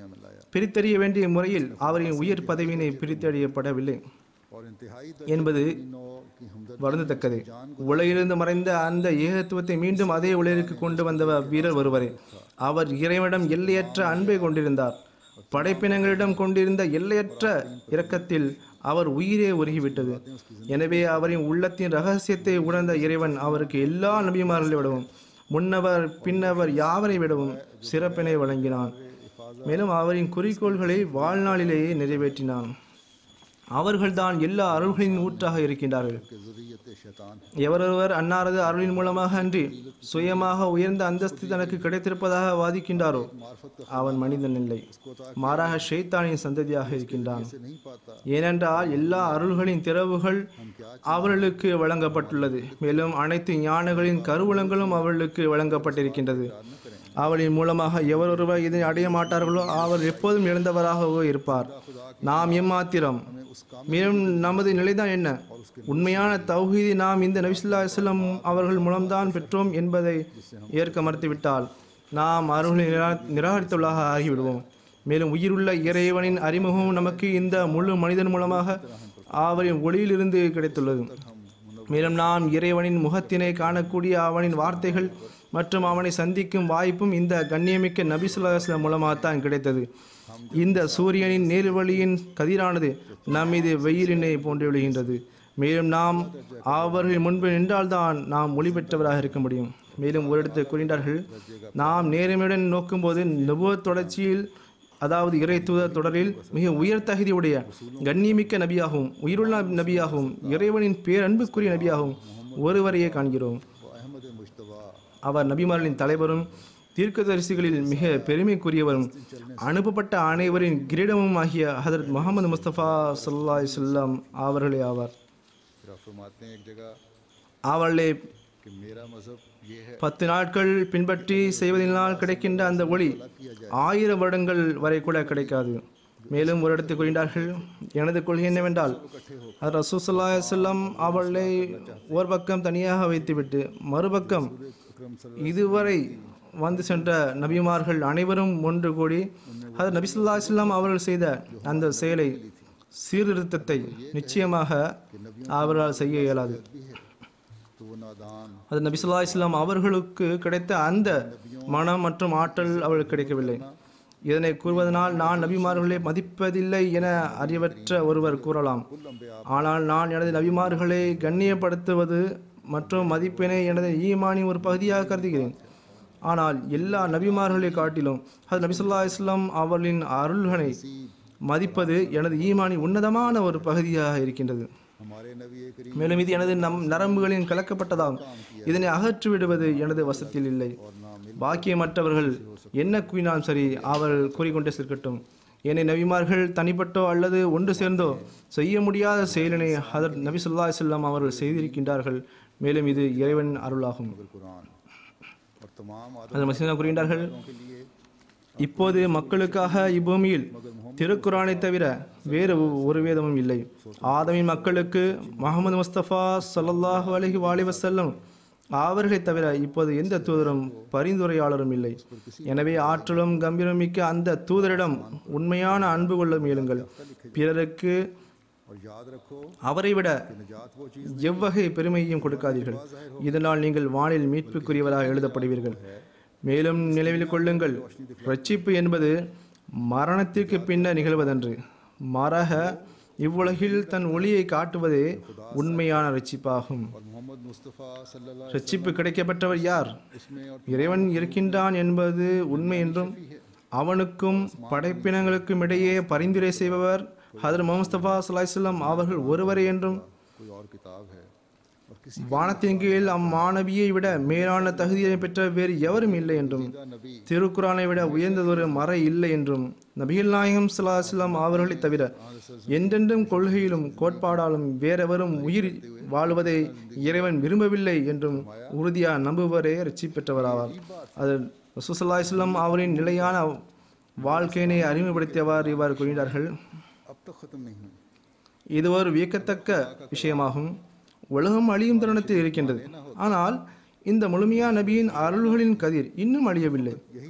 பிரித்தறிய வேண்டிய முறையில் அவரின் உயர் பதவியினை பிரித்தறியப்படவில்லை और इंतहाई என்பது नौ की हमदर्द வருந்தத்தக்கது உலகிலிருந்து மறைந்த அந்த ஏகத்துவத்தை மீண்டும் அதே உலகிற்கு கொண்டு வந்தவர் வீரர் ஒருவரே அவர் இறைவனிடம் எல்லையற்ற அன்பை கொண்டிருந்தார் படைப்பினங்களிடம் கொண்டிருந்த எல்லையற்ற இரக்கத்தில் அவர் உயிரே உருகிவிட்டது எனவே அவரின் உள்ளத்தின் ரகசியத்தை உணர்ந்த இறைவன் அவருக்கு எல்லா நபிமார்களை விடவும் முன்னவர் பின்னவர் யாவரை விடவும் சிறப்பினை வழங்கினான் மேலும் அவரின் குறிக்கோள்களை வாழ்நாளிலேயே நிறைவேற்றினான் அவர்கள்தான் எல்லா அருள்களின் ஊற்றாக இருக்கின்றார்கள் के ज़ुर्रियत शैतान எவரொருவர் அன்னாரது அருளின் மூலமாக அன்றி சுயமாக உயர்ந்த அந்தஸ்து தனக்கு கிடைத்திருப்பதாக வாதிக்கின்றாரோ அவன் மனிதன் இல்லை மாறாக ஷைத்தானின் சந்ததியாக இருக்கின்றான் से नहीं पाता ஏனென்றால் எல்லா அருள்களின் திறவுகள் அவர்களுக்கு வழங்கப்பட்டுள்ளது மேலும் அனைத்து ஞானங்களின் கருவூலங்களும் அவர்களுக்கு வழங்கப்பட்டிருக்கின்றது அவளின் மூலமாக எவரொருவர் இதை அடைய மாட்டார்களோ அவர் எப்போதும் இழந்தவராகவோ இருப்பார் நாம் எம்மாத்திரம் மேலும் நமது நிலைதான் என்ன உண்மையான தௌஹீதை நாம் இந்த நபிசுல்லா அலுவலம் அவர்கள் மூலம்தான் பெற்றோம் என்பதை ஏற்க மறுத்துவிட்டால் நாம் அருள்களை நிரா- நிராகரித்துள்ளாக ஆகிவிடுவோம் மேலும் உயிருள்ள இறைவனின் அறிமுகம் நமக்கு இந்த முழு மனிதன் மூலமாக அவரின் ஒளியிலிருந்து கிடைத்துள்ளது மேலும் நாம் இறைவனின் முகத்தினை காணக்கூடிய அவனின் வார்த்தைகள் மற்றும் அவனை சந்திக்கும் வாய்ப்பும் இந்த கண்ணியமிக்க நபி ஸல்லல்லாஹு அலைஹி வஸல்லம் மூலமாகத்தான் கிடைத்தது இந்த சூரியனின் நேர்வழியின் கதிரானது நம் மீது வெயிலினை போன்று விழுகின்றது மேலும் நாம் அவர்கள் முன்பு நின்றால்தான் நாம் ஒளி பெற்றவராக இருக்க முடியும் மேலும் ஒரு இடத்தில் கூறினார்கள் நாம் நேர்மையுடன் நோக்கும்போது நபுவத் தொடர்ச்சியில் அதாவது இறை தூதர் தொடரில் மிக உயர் தகுதியுடைய கண்ணியமிக்க நபியாகவும் உயிருள்ள நபியாகவும் இறைவனின் பேரன்புக்குரிய நபியாகவும் ஒருவரையே காண்கிறோம் वो अहमद मुशतबा அவர் நபிமார்களின் தலைவரும் தீர்க்கதரிசிகளில் மிக பெருமைக்குரியவரும் அனுப்பப்பட்ட அனைவரின் கிரீடமும் ஆகிய ஹதரத் முகமது முஸ்தபா சல்லா சொல்லம் அவர்களே ஆவார் फिर आप फरमाते हैं एक जगह அவர்களே कि मेरा मज़हब ये है பத்து நாட்கள் பின்பற்றி செய்வதனால் கிடைக்கின்ற அந்த ஒளி ஆயிரம் வருடங்கள் வரை கூட கிடைக்காது மேலும் ஒரு இடத்தில் கூறினார்கள் எனது கொள்கை என்னவென்றால் அது ரசூசல்லா செல்லம் அவளை ஒரு பக்கம் தனியாக வைத்துவிட்டு மறுபக்கம் இதுவரை வந்து சென்ற நபிமார்கள் அனைவரும் ஒன்று கூடி அது நபிசுல்லா இஸ்லாம் அவர்கள் செய்த அந்த செயலை சீர்திருத்தத்தை நிச்சயமாக அவர்களால் செய்ய இயலாது तो वो नादान அது நபிசுல்லா இஸ்லாம் அவர்களுக்கு கிடைத்த அந்த மனம் மற்றும் ஆற்றல் அவர்களுக்கு கிடைக்கவில்லை இதனை கூறுவதனால் நான் நபிமார்களை மதிப்பதில்லை என அறிவற்ற ஒருவர் கூறலாம் ஆனால் நான் எனது நபிமார்களை கண்ணியப்படுத்துவது மற்றும் மதிப்பினை எனது ஈமானின் ஒரு பகுதியாக கருதுகிறேன் ஆனால் எல்லா நபிமார்களை காட்டிலும் அது நபிசுல்லா இஸ்லாம் அவர்களின் அருள்களை மதிப்பது எனது ஈமானின் உன்னதமான ஒரு பகுதியாக இருக்கின்றது हमारे नबी करीम மேலும் இது எனது நம் நரம்புகளின் கலக்கப்பட்டதாம் இதனை அகற்றிவிடுவது எனது வசத்தில் இல்லை பாக்கியமற்றவர்கள் என்ன கூறினாலும் சரி அவர்கள் கூறிக்கொண்டே இருக்கட்டும் என்னை நபிமார்கள் தனிப்பட்டோ அல்லது ஒன்று சேர்ந்தோ செய்ய முடியாத செயலினை ஹதர் நபி சொல்லா செல்லம் அவர்கள் செய்திருக்கின்றார்கள் மேலும் இது இறைவன் அருளாகும் कुरान और तमाम आदम அது மசீனா கூறுகின்றார்கள் के लिए இப்போது மக்களுக்காக இப்பூமியில் திருக்குரானை தவிர வேறு ஒ- ஒரு வேதமும் இல்லை ஆதமின் மக்களுக்கு முகமது முஸ்தபா ஸல்லல்லாஹு அலைஹி வாலி வஸல்லம் அவர்களைத் தவிர இப்போது எந்த தூதரும் பரிந்துரையாளரும் இல்லை எனவே ஆற்றலும் கம்பீரம் மிக்க அந்த தூதரிடம் உண்மையான அன்பு கொள்ள முயலுங்கள் பிறருக்கு और याद रखो அவரை விட निजात वो चीज़ எவ்வகை பெருமையையும் கொடுக்காதீர்கள் இதனால் நீங்கள் வானில் மீட்புக்குரியவராக எழுதப்படுவீர்கள் மேலும் நினைவில் கொள்ளுங்கள் ரட்சிப்பு என்பது மரணத்திற்கு பின்னர் நிகழ்வதன்று மாறாக இவ்வுலகில் தன் ஒளியை காட்டுவதே உண்மையான ரட்சிப்பாகும் और मोहम्मद मुस्तफ़ा सल्लल्लाहु ரட்சிப்பு கிடைக்கப்பட்டவர் யார் उसमें और இறைவன் இருக்கின்றான் என்பது உண்மை என்றும் அவனுக்கும் படைப்பினங்களுக்கும் இடையே பரிந்துரை செய்பவர் ஹதர் முகமது சலாஹம் அவர்கள் ஒருவரே என்றும் कोई और किताब है और किसी வானத்தின் கீழ் அம்மாணவியை விட மேலான தகுதியை பெற்ற வேறு எவரும் இல்லை என்றும் नबी திருக்குறானை விட உயர்ந்ததொரு மறை இல்லை என்றும் நபிகள் நாயகம் சலாஹம் அவர்களைத் தவிர என்றென்றும் கொள்கையிலும் கோட்பாடாலும் வேறெவரும் உயிர் வாழுவதை இறைவன் விரும்பவில்லை என்றும் உறுதியா நம்புவரே ரட்சி பெற்றவராவார் அது ரசூசல்லா இஸ்லாம் அவரின் நிலையான வாழ்க்கையினை அறிமுகப்படுத்தியவாறு இவ்வாறு கூறினார்கள் अब तक ख़त्म नहीं हुई இது ஒரு வியக்கத்தக்க விஷயமாகும் உலகம் அழியும் தருணத்தில் இருக்கின்றது ஆனால் இந்த முழுமையா நபியின் அருள்களின் கதிர் இன்னும் அழியவில்லை यही नबी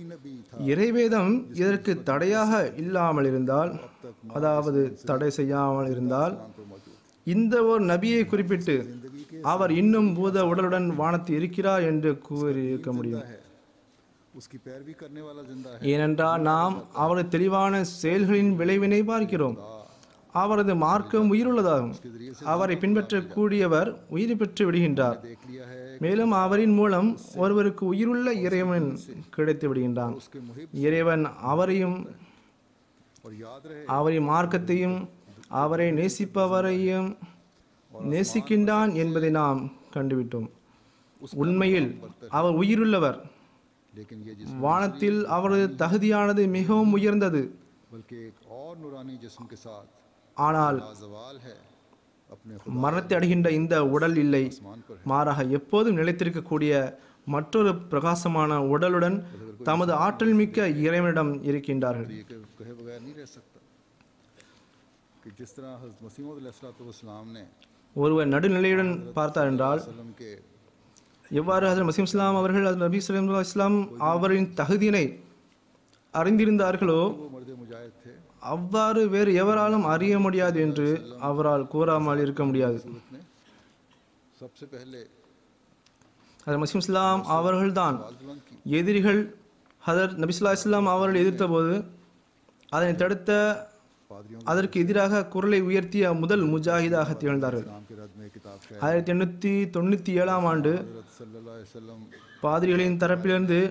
இறைவேதம் இதற்கு தடையாக இல்லாமல் இருந்தால் அதாவது தடை செய்யாமல் இருந்தால் तो मौजूद இந்த ஒரு நபியை குறிப்பிட்டு அவர் இன்னும் பூத உடலுடன் வானத்தில் இருக்கிறார் என்று கூறியிருக்க முடியும் है उसकी पैरवी करने वाला जिंदा है ஏனென்றால் நாம் அவரது தெளிவான செயல்களின் விளைவினை பார்க்கிறோம் அவரது மார்க்கம் உயிருள்ளதாகும் அவரை பின்பற்றக்கூடியவர் உயிர் பெற்று விடுகின்றார் देख लिया है மேலும் அவரின் மூலம் ஒருவருக்கு உயிருள்ள இறைவன் கிடைத்து விடுகின்றான் उसके मुहिब இறைவன் அவரையும் और याद रहे அவரின் மார்க்கத்தையும் அவரை நேசிப்பவரையும் நேசிக்கின்றான் என்பதை நாம் கண்டுவிட்டோம் உண்மையில் அவர் உயிருள்ளவர் लेकिन ये जिस வானத்தில் அவரது தகுதியானது மிகவும் உயர்ந்தது बल्कि एक और नूरानी जिस्म के साथ ஆனால் लाजवाल है अपने மரணத்தை அடைகின்ற இந்த உடல் இல்லை खुमान पर மாறாக எப்போதும் நிலைத்திருக்கக்கூடிய மற்றொரு பிரகாசமான உடலுடன் தமது ஆற்றல் மிக்க இறைவனிடம் இருக்கின்றார்கள் ये कहे कहे बगैर नहीं रह सकता कि जिस तरह हज़रत मसीम ने ஒருவர் நடுநிலையுடன் பார்த்தார் என்றால் वसल्लम के எவ்வாறு ஹசரத் மசீம் இஸ்லாம் அவர்கள் ஹசரத் நபி ஸல்லல்லாஹு அலைஹி இஸ்லாம் அவரின் தகுதியினை அறிந்திருந்தார்களோ वो मर्द मुजाहिद थे அவ்வாறு வேறு எவராலும் அறிய முடியாது என்று அவரால் கூறாமல் இருக்க முடியாது सूरत में सबसे पहले ஹசரத் மசீம் இஸ்லாம் அவர்கள்தான் बाल बुलंद की எதிரிகள் ஹதரத் நபிசுல்லா இஸ்லாம் அவர்கள் எதிர்த்த போது அதனை தடுத்த पादरियों அதற்கு எதிராக குரலை உயர்த்திய முதல் முஜாஹிதாக திகழ்ந்தார்கள் नाम के रद में किताब शायद ஆயிரத்தி எண்ணூற்றி தொண்ணூற்றி ஏழாம் ஆண்டு हज़रत सल्लल्लाहु अलैहि वसल्लम பாதிரிகளின் தரப்பிலிருந்து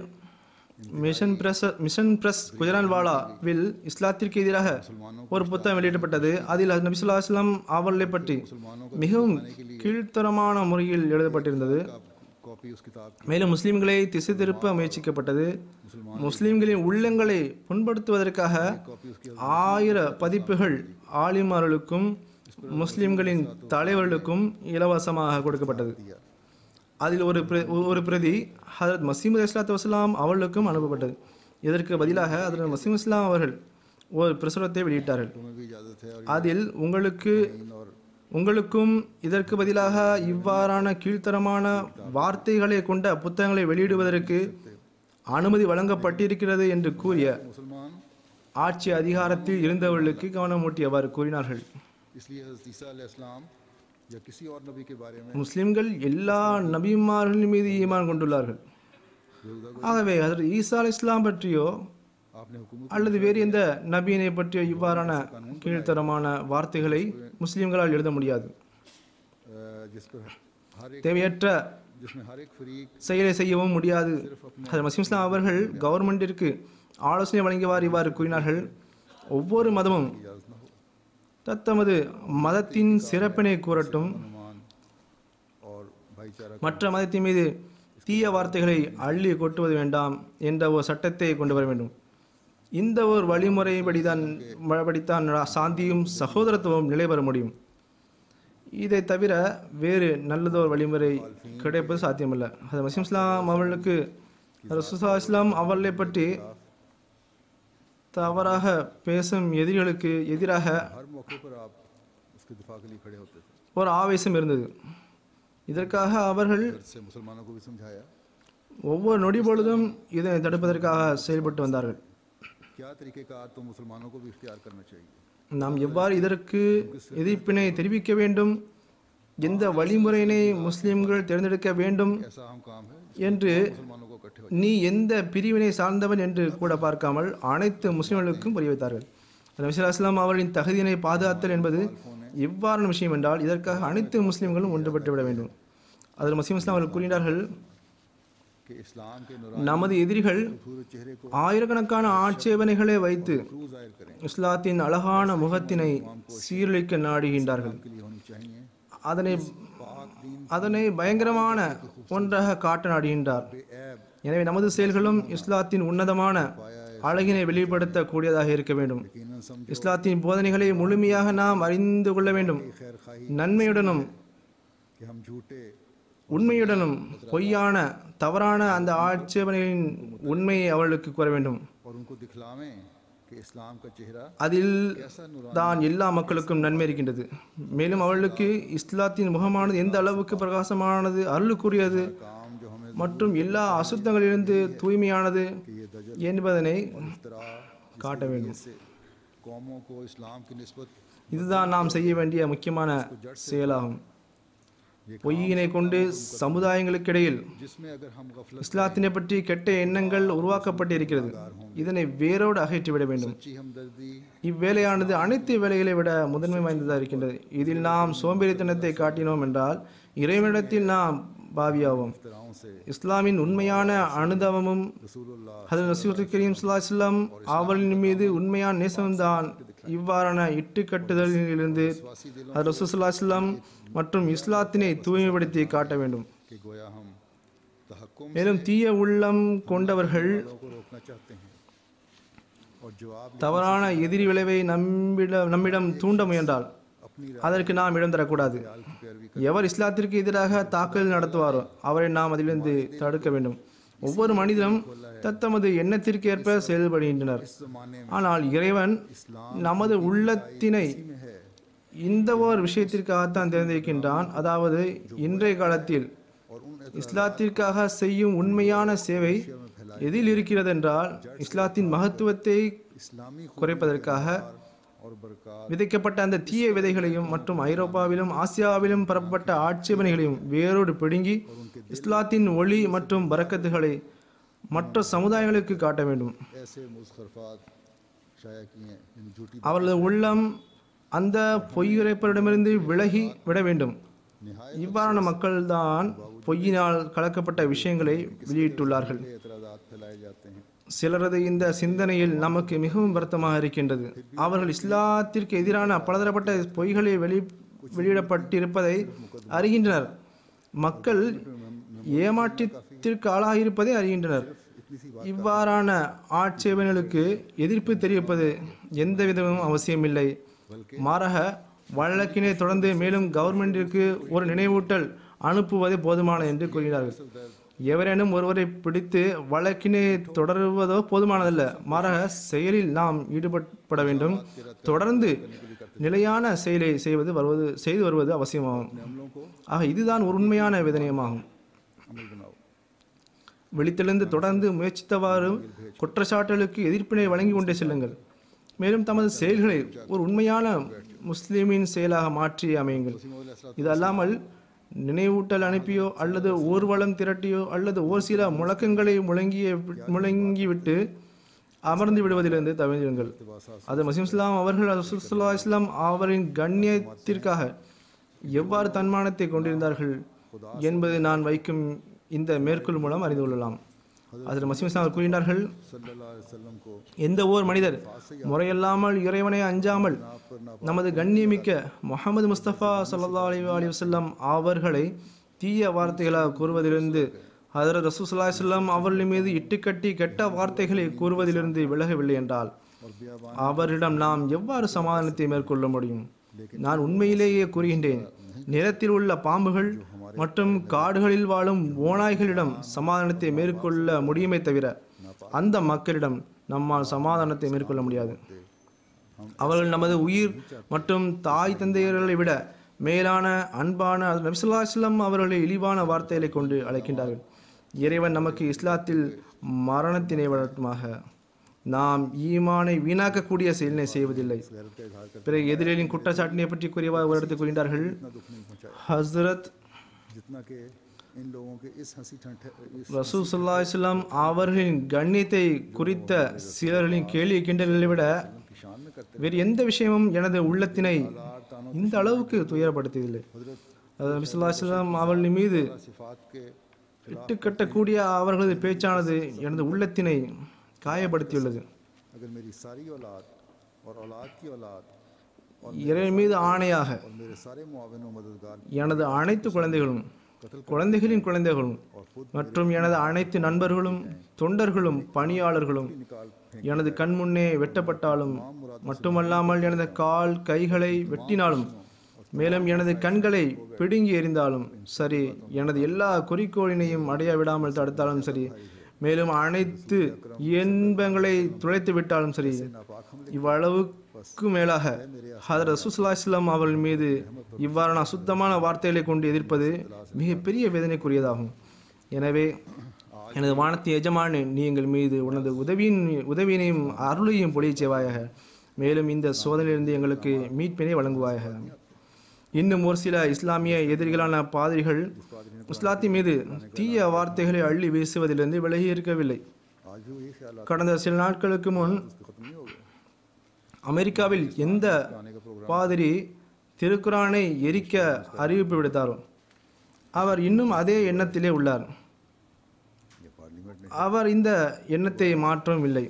மிஷன் பிரஸ் மிஷன் பிரஸ் குஜரான்வாலாவில் இஸ்லாத்திற்கு எதிராக ஒரு புத்தகம் வெளியிடப்பட்டது அதில் நபி ஸல்லல்லாஹு அலைஹி வஸல்லம் அவர்களை பற்றி மிகவும் கீழ்த்தரமான முறையில் எழுதப்பட்டிருந்தது कॉपी उस किताब की மேலும் முஸ்லிம்களை திசை திருப்ப முயற்சிக்கப்பட்டது முஸ்லிம்களின் உள்ளங்களை புண்படுத்துவதற்காக ஆயிர பதிப்புகள் ஆலிமார்களுக்கும் முஸ்லிம்களின் தலைவர்களுக்கும் இலவசமாக கொடுக்கப்பட்டது அதில் ஒரு பிர- ஒரு பிரதி ஹதரத் மசீமது இஸ்லாத்து வசலாம் அவர்களுக்கும் அனுப்பப்பட்டது இதற்கு பதிலாக ஹதரத் மசீம் இஸ்லாம் அவர்கள் ஒரு பிரசுரத்தை வெளியிட்டார்கள் तुम्हें भी इजाज़त है और அதில் உங்களுக்கு इन और உங்களுக்கும் இதற்கு பதிலாக இவ்வாறான கீழ்த்தரமான வார்த்தைகளை கொண்ட புத்தகங்களை வெளியிடுவதற்கு அனுமதி வழங்கப்பட்டிருக்கிறது என்று கூறிய मुसलमान ஆட்சி அதிகாரத்தில் இருந்தவர்களுக்கு கவனமூட்டியவாறு கூறினார்கள் इसलिए हज़रत ईसा अलैहिस्सलाम या किसी और नबी के बारे में முஸ்லிம்கள் எல்லா நபிமார்களின் மீது ஈமான் கொண்டுள்ளார்கள் बेहुदा ஆகவே ஹஜரத் ஈசா அலை இஸ்லாம் பற்றியோ आपने हुकूमत அல்லது வேறு எந்த நபியினை பற்றியோ இவ்வாறான கீழ்த்தரமான வார்த்தைகளை முஸ்லிம்களால் எழுத முடியாது अ, जिस पर हर एक தேவையற்ற जिसमें हर एक फरीक செயலை செய்யவும் முடியாது ஹஜரத் மசீம் இஸ்லாம் அவர்கள் கவர்மெண்டிற்கு ஆலோசனை வழங்கியவாறு இவ்வாறு கூறினார்கள் ஒவ்வொரு மதமும் इजाज़त न हो தத்தமது மதத்தின் சிறப்பினை கூறட்டும் अनुमान और भाईचारा மற்ற மதத்தின் மீது தீய வார்த்தைகளை அள்ளி கொட்டுவது வேண்டாம் என்ற ஒரு சட்டத்தை கொண்டு வர வேண்டும் இந்த ஒரு வழிமுறைப்படிதான் படித்தான் சாந்தியும் சகோதரத்துவம் நிலை பெற முடியும் இதை தவிர வேறு நல்லதொரு வழிமுறை கிடைப்பது சாத்தியமல்ல அது மசீம் இஸ்லாம் அவர்களுக்கு ரசூசா இஸ்லாம் அவர்களை பற்றி தவறாக பேசும் எதிரிகளுக்கு எதிராக हर मौके पर आप उसके दिफा के लिए खड़े होते थे ஒரு ஆவேசம் இருந்தது இதற்காக அவர்கள் से मुसलमानों को भी समझाया ஒவ்வொரு நொடி பொழுதும் இதனை தடுப்பதற்காக செயல்பட்டு வந்தார்கள் क्या तरीक़ेकार तो मुसलमानों को भी इख्तियार करना चाहिए நாம் எவ்வாறு இதற்கு எதிர்ப்பினை தெரிவிக்க வேண்டும் எந்த வழிமுறையினை முஸ்லிம்கள் தேர்ந்தெடுக்க வேண்டும் ऐसा अहम काम है என்று मुसलमानों को इकट्ठे हो நீ எந்த பிரிவினை சார்ந்தவன் என்று கூட பார்க்காமல் அனைத்து முஸ்லிம்களுக்கும் புரிய வைத்தார்கள் நபிசுல்லாஸ்லாம் அவர்களின் தகுதியினை பாதுகாத்தல் என்பது எவ்வாறான விஷயம் என்றால் இதற்காக அனைத்து முஸ்லிம்களும் ஒன்றுபட்டு விட வேண்டும் அதில் மசீம் இஸ்லாம் அவர்கள் கூறினார்கள் कि इस्लाम के नूरानी நமது எதிரிகள் खूबसूरत चेहरे को ஆயிரக்கணக்கான ஆட்சேபனைகளை வைத்து क्रू जाहिर करें இஸ்லாத்தின் அழகான முகத்தினை சீரழிக்க நாடுகின்றார்கள் के लिए होनी चाहिए அதனை पाक दीन அதனை பயங்கரமான ஒன்றாக காட்ட நாடுகின்றார் बेऐब எனவே நமது செயல்களும் இஸ்லாத்தின் உன்னதமான அழகினை வெளிப்படுத்தக்கூடியதாக இருக்க வேண்டும் यकीनन समझ இஸ்லாத்தின் போதனைகளை முழுமையாக நாம் அறிந்து கொள்ள வேண்டும் खैर खाई நன்மையுடனும் कि हम झूठे உண்மையுடனும் பொய்யான தவறான அந்த ஆட்சேபனைகளின் உண்மையை அவர்களுக்கு கூற வேண்டும் और उनको दिखलावें कि इस्लाम का चेहरा அதில் कैसा नूरानी தான் எல்லா மக்களுக்கும் நன்மை இருக்கின்றது மேலும் அவர்களுக்கு இஸ்லாத்தின் முகமானது எந்த அளவுக்கு பிரகாசமானது அருளுக்குரியது काम जो हमें மற்றும் எல்லா அசுத்தங்களிலிருந்து தூய்மையானது कि ये दजल என்பதனை इफ्तरा காட்ட வேண்டும் से कौमों को इस्लाम की नस्बत இதுதான் நாம் செய்ய வேண்டிய முக்கியமான செயலாகும் பொய்யினை கொண்டு சமுதாயங்களுக்கிடையில் जिसमें अगर हम गफलत இஸ்லாத்தினை பற்றி கெட்ட எண்ணங்கள் உருவாக்கப்பட்டிருக்கிறது இதனை வேரோடு அகற்றிவிட வேண்டும் सच्ची हमदर्दी இவ்வேலையானது அனைத்து வேலைகளை விட முதன்மை வாய்ந்ததாக இருக்கின்றது இதில் நாம் சோம்பேறித்தனத்தை காட்டினோம் என்றால் இறைவனிடத்தில் நாம் பாவியாவோம் इफ्तराओं से இஸ்லாமின் உண்மையான அனுதவமும் रसूलुल्लाह ஹதரத் ரசூல் கரீம் ஸல்லல்லாஹு அவர்களின் மீது உண்மையான நேசம்தான் இவ்வாறான இட்டுக்கட்டுதலிலிருந்து ஹதரத் ரசூல் ஸல்லல்லாஹு மற்றும் இஸ்லாத்தினை தூய்மைப்படுத்தி காட்ட வேண்டும் कि गोया हम तहक्कुम மேலும் தீய உள்ளம் கொண்டவர்கள் को रोकना चाहते हैं और जवाब தவறான எதிரி விளைவை நம்மிடம் நம்மிடம் தூண்ட முயன்றால் अपनी அதற்கு நாம் இடம் தரக்கூடாது राल की पैरवी எவர் இஸ்லாத்திற்கு எதிராக தாக்குதல் நடத்துவாரோ அவரை நாம் அதிலிருந்து தடுக்க வேண்டும் ஒவ்வொரு மனிதனும் தத்தமது எண்ணத்திற்கு ஏற்ப செயல்படுகின்றனர் इस जमाने में ஆனால் இறைவன் நமது உள்ளத்தினை में है இந்த ஓர் விஷயத்திற்காகத்தான் தேர்ந்தெடுக்கின்றான் அதாவது இன்றைய காலத்தில் और उन இஸ்லாத்திற்காக செய்யும் உண்மையான சேவை எதில் இருக்கிறது என்றால் இஸ்லாத்தின் மகத்துவத்தை इस्लामी குறைப்பதற்காக और बरकत விதைக்கப்பட்ட அந்த தீய விதைகளையும் மற்றும் ஐரோப்பாவிலும் ஆசியாவிலும் பரப்பப்பட்ட ஆட்சேபனைகளையும் வேரோடு பிடுங்கி இஸ்லாத்தின் ஒளி மற்றும் பரக்கத்துகளை மற்ற சமுதாயங்களுக்கு காட்ட வேண்டும் ऐसे मुजखरफात शाया किए हैं यानी झूठी அவர்களது உள்ளம் அந்த பொய்யுரைப்பரிடமிருந்து விலகி விட வேண்டும் निहाय இவ்வாறான மக்கள்தான் பொய்யினால் கலக்கப்பட்ட விஷயங்களை வெளியிட்டுள்ளார்கள் एतराज़ात फैलाए जाते हैं சிலரது இந்த சிந்தனையில் நமக்கு மிகவும் வருத்தமாக இருக்கின்றது அவர்கள் இஸ்லாத்திற்கு எதிரான பலதரப்பட்ட பொய்களை வெளி வெளியிடப்பட்டிருப்பதை அறிகின்றனர் மக்கள் ஏமாற்றத்திற்கு ஆளாகியிருப்பதை அறிகின்றனர் இவ்வாறான ஆட்சேபனைகளுக்கு எதிர்ப்பு தெரிவிப்பது எந்த விதமும் அவசியமில்லை மாறாக வழக்கினை தொடர்ந்து மேலும் கவர்மெண்டிற்கு ஒரு நினைவூட்டல் அனுப்புவதே போதுமானது என்று கூறுகிறார்கள் எவரேனும் ஒருவரை பிடித்து வழக்கினை தொடருவதோ போதுமானதல்ல மாறாக செயலில் நாம் ஈடுபட வேண்டும் தொடர்ந்து நிலையான செயலை செய்வது வருவது செய்து வருவது அவசியமாகும் ஆக இதுதான் ஒரு உண்மையான விதனியமாகும் अमल बनाओ வெளித்தெழுந்து தொடர்ந்து முயற்சித்தவாறு குற்றச்சாட்டுகளுக்கு எதிர்ப்பினை வழங்கி கொண்டே செல்லுங்கள் மேலும் தமது செயல்களை ஒரு உண்மையான முஸ்லிமின் செயலாக மாற்றி அமையுங்கள் இது அல்லாமல் நினைவூட்டல் அனுப்பியோ அல்லது ஊர்வலம் திரட்டியோ அல்லது ஓர் சில முழக்கங்களை முழங்கிய முழங்கிவிட்டு அமர்ந்து விடுவதிலிருந்து தவிர்ந்திருங்கள் அது மசீம் இஸ்லாம் அவர்கள் ரசூலுல்லாஹி இஸ்லாம் அவரின் கண்ணியத்திற்காக எவ்வாறு தன்மானத்தை கொண்டிருந்தார்கள் என்பது நான் வைக்கும் இந்த மேற்கோள் மூலம் அறிந்து கொள்ளலாம் அதில் மசீம் இஸ்லாம் அவர்கள் கூறினார்கள் सल्लल्लाहु अलैहि वसल्लम को எந்த ஓர் மனிதர் முறையல்லாமல் இறைவனை அஞ்சாமல் நமது கண்ணியமிக்க முகமது முஸ்தபா ஸல்லல்லாஹு அலைஹி அலைஹி வஸல்லம் அவர்களை தீய வார்த்தைகளாக கூறுவதிலிருந்து ஹதரத் ரசூலுல்லாஹி ஸல்லம் அவர்கள் மீது இட்டுக்கட்டி கெட்ட வார்த்தைகளை கூறுவதிலிருந்து விலகவில்லை என்றால் அவரிடம் நாம் எவ்வாறு சமாதானத்தை மேற்கொள்ள முடியும் நான் உண்மையிலேயே கூறுகின்றேன் நிலத்தில் உள்ள பாம்புகள் மற்றும் காடுகளில் வாழும் ஓநாய்களிடம் சமாதானத்தை மேற்கொள்ள முடியுமே தவிர அந்த மக்களிடம் நம்மால் சமாதானத்தை மேற்கொள்ள முடியாது அவர்கள் நமது உயிர் மற்றும் தாய் தந்தையர்களை விட மேலான அன்பான நபிசுல்லாஸ்லம் அவர்களை இழிவான வார்த்தைகளை கொண்டு அழைக்கின்றார்கள் இறைவன் நமக்கு இஸ்லாத்தில் மரணத்தினை வளர்த்துமாக நாம் ஈமானை வீணாக்கக்கூடிய செயலினை செய்வதில்லை गैरत का इजहार कर பிறகு எதிரிகளின் குற்றச்சாட்டினை பற்றி கூறியவாறு ஒரு இடத்தில் கூறினார்கள் इतना दुख नहीं पहुंचाया ஹஸ்ரத் जितना कि इन लोगों के इस हंसी ठंड इस ரசூல் ஸல்லல்லாஹு அலைஹி வஸல்லம் அவர்களின் கண்ணியத்தை குறித்த சிலர்களின் கேள்வி கிண்டல்களை விட की शान में करते வேறு எந்த விஷயமும் எனது உள்ளத்தினை இந்த அளவுக்கு துயரப்படுத்தியதில்லை அது நபி ஸல்லல்லாஹு அலைஹி வஸல்லம் அவர்களின் மீது सिफात के இட்டுக்கட்டக்கூடிய அவர்களது பேச்சானது எனது உள்ளத்தினை காயப்படுத்தியுள்ளது अगर मेरी सारी औलाद और औलाद की औलाद இறைவன் மீது ஆணையாக और मेरे सारे मुआविन व मददगार எனது அனைத்து குழந்தைகளும் குழந்தைகளின் குழந்தைகளும் மற்றும் எனது அனைத்து நண்பர்களும் தொண்டர்களும் பணியாளர்களும் निकाल எனது கண் முன்னே வெட்டப்பட்டாலும் மட்டுமல்லாமல் எனது கால் கைகளை வெட்டினாலும் மேலும் எனது கண்களை பிடுங்கி எறிந்தாலும் சரி எனது எல்லா குறிக்கோளினையும் அடைய விடாமல் தடுத்தாலும் சரி மேலும் அனைத்து இன்பங்களை துளைத்து விட்டாலும் சரி இவ்வளவுக்கு மேலாக ஹதரத் ரசூலுல்லாஹி இஸ்லாம் அவர்கள் மீது இவ்வாறான அசுத்தமான வார்த்தைகளை கொண்டு எதிர்ப்பது மிகப்பெரிய வேதனைக்குரியதாகும் எனவே எனது வானத்தின் எஜமானே நீ எங்கள் மீது உனது உதவியின் உதவியினையும் அருளையும் பொழியச் செய்வாயாக மேலும் இந்த சோதனையிலிருந்து எங்களுக்கு மீட்பினை வழங்குவாயாக இன்னும் ஒரு சில இஸ்லாமிய எதிரிகளான பாதிரிகள் இஸ்லாத்தின் மீது தீய வார்த்தைகளை அள்ளி வீசுவதிலிருந்து விலகி இருக்கவில்லை आज भी वही ख्याल கடந்த சில நாட்களுக்கு முன் खत्म नहीं हो गए அமெரிக்காவில் எந்த பாதிரி திருக்குரானை எரிக்க அறிவிப்பு விடுத்தாரோ அவர் இன்னும் அதே எண்ணத்திலே உள்ளார் ये पार्लियामेंट ने அவர் இந்த எண்ணத்தை மாற்றவும் இல்லை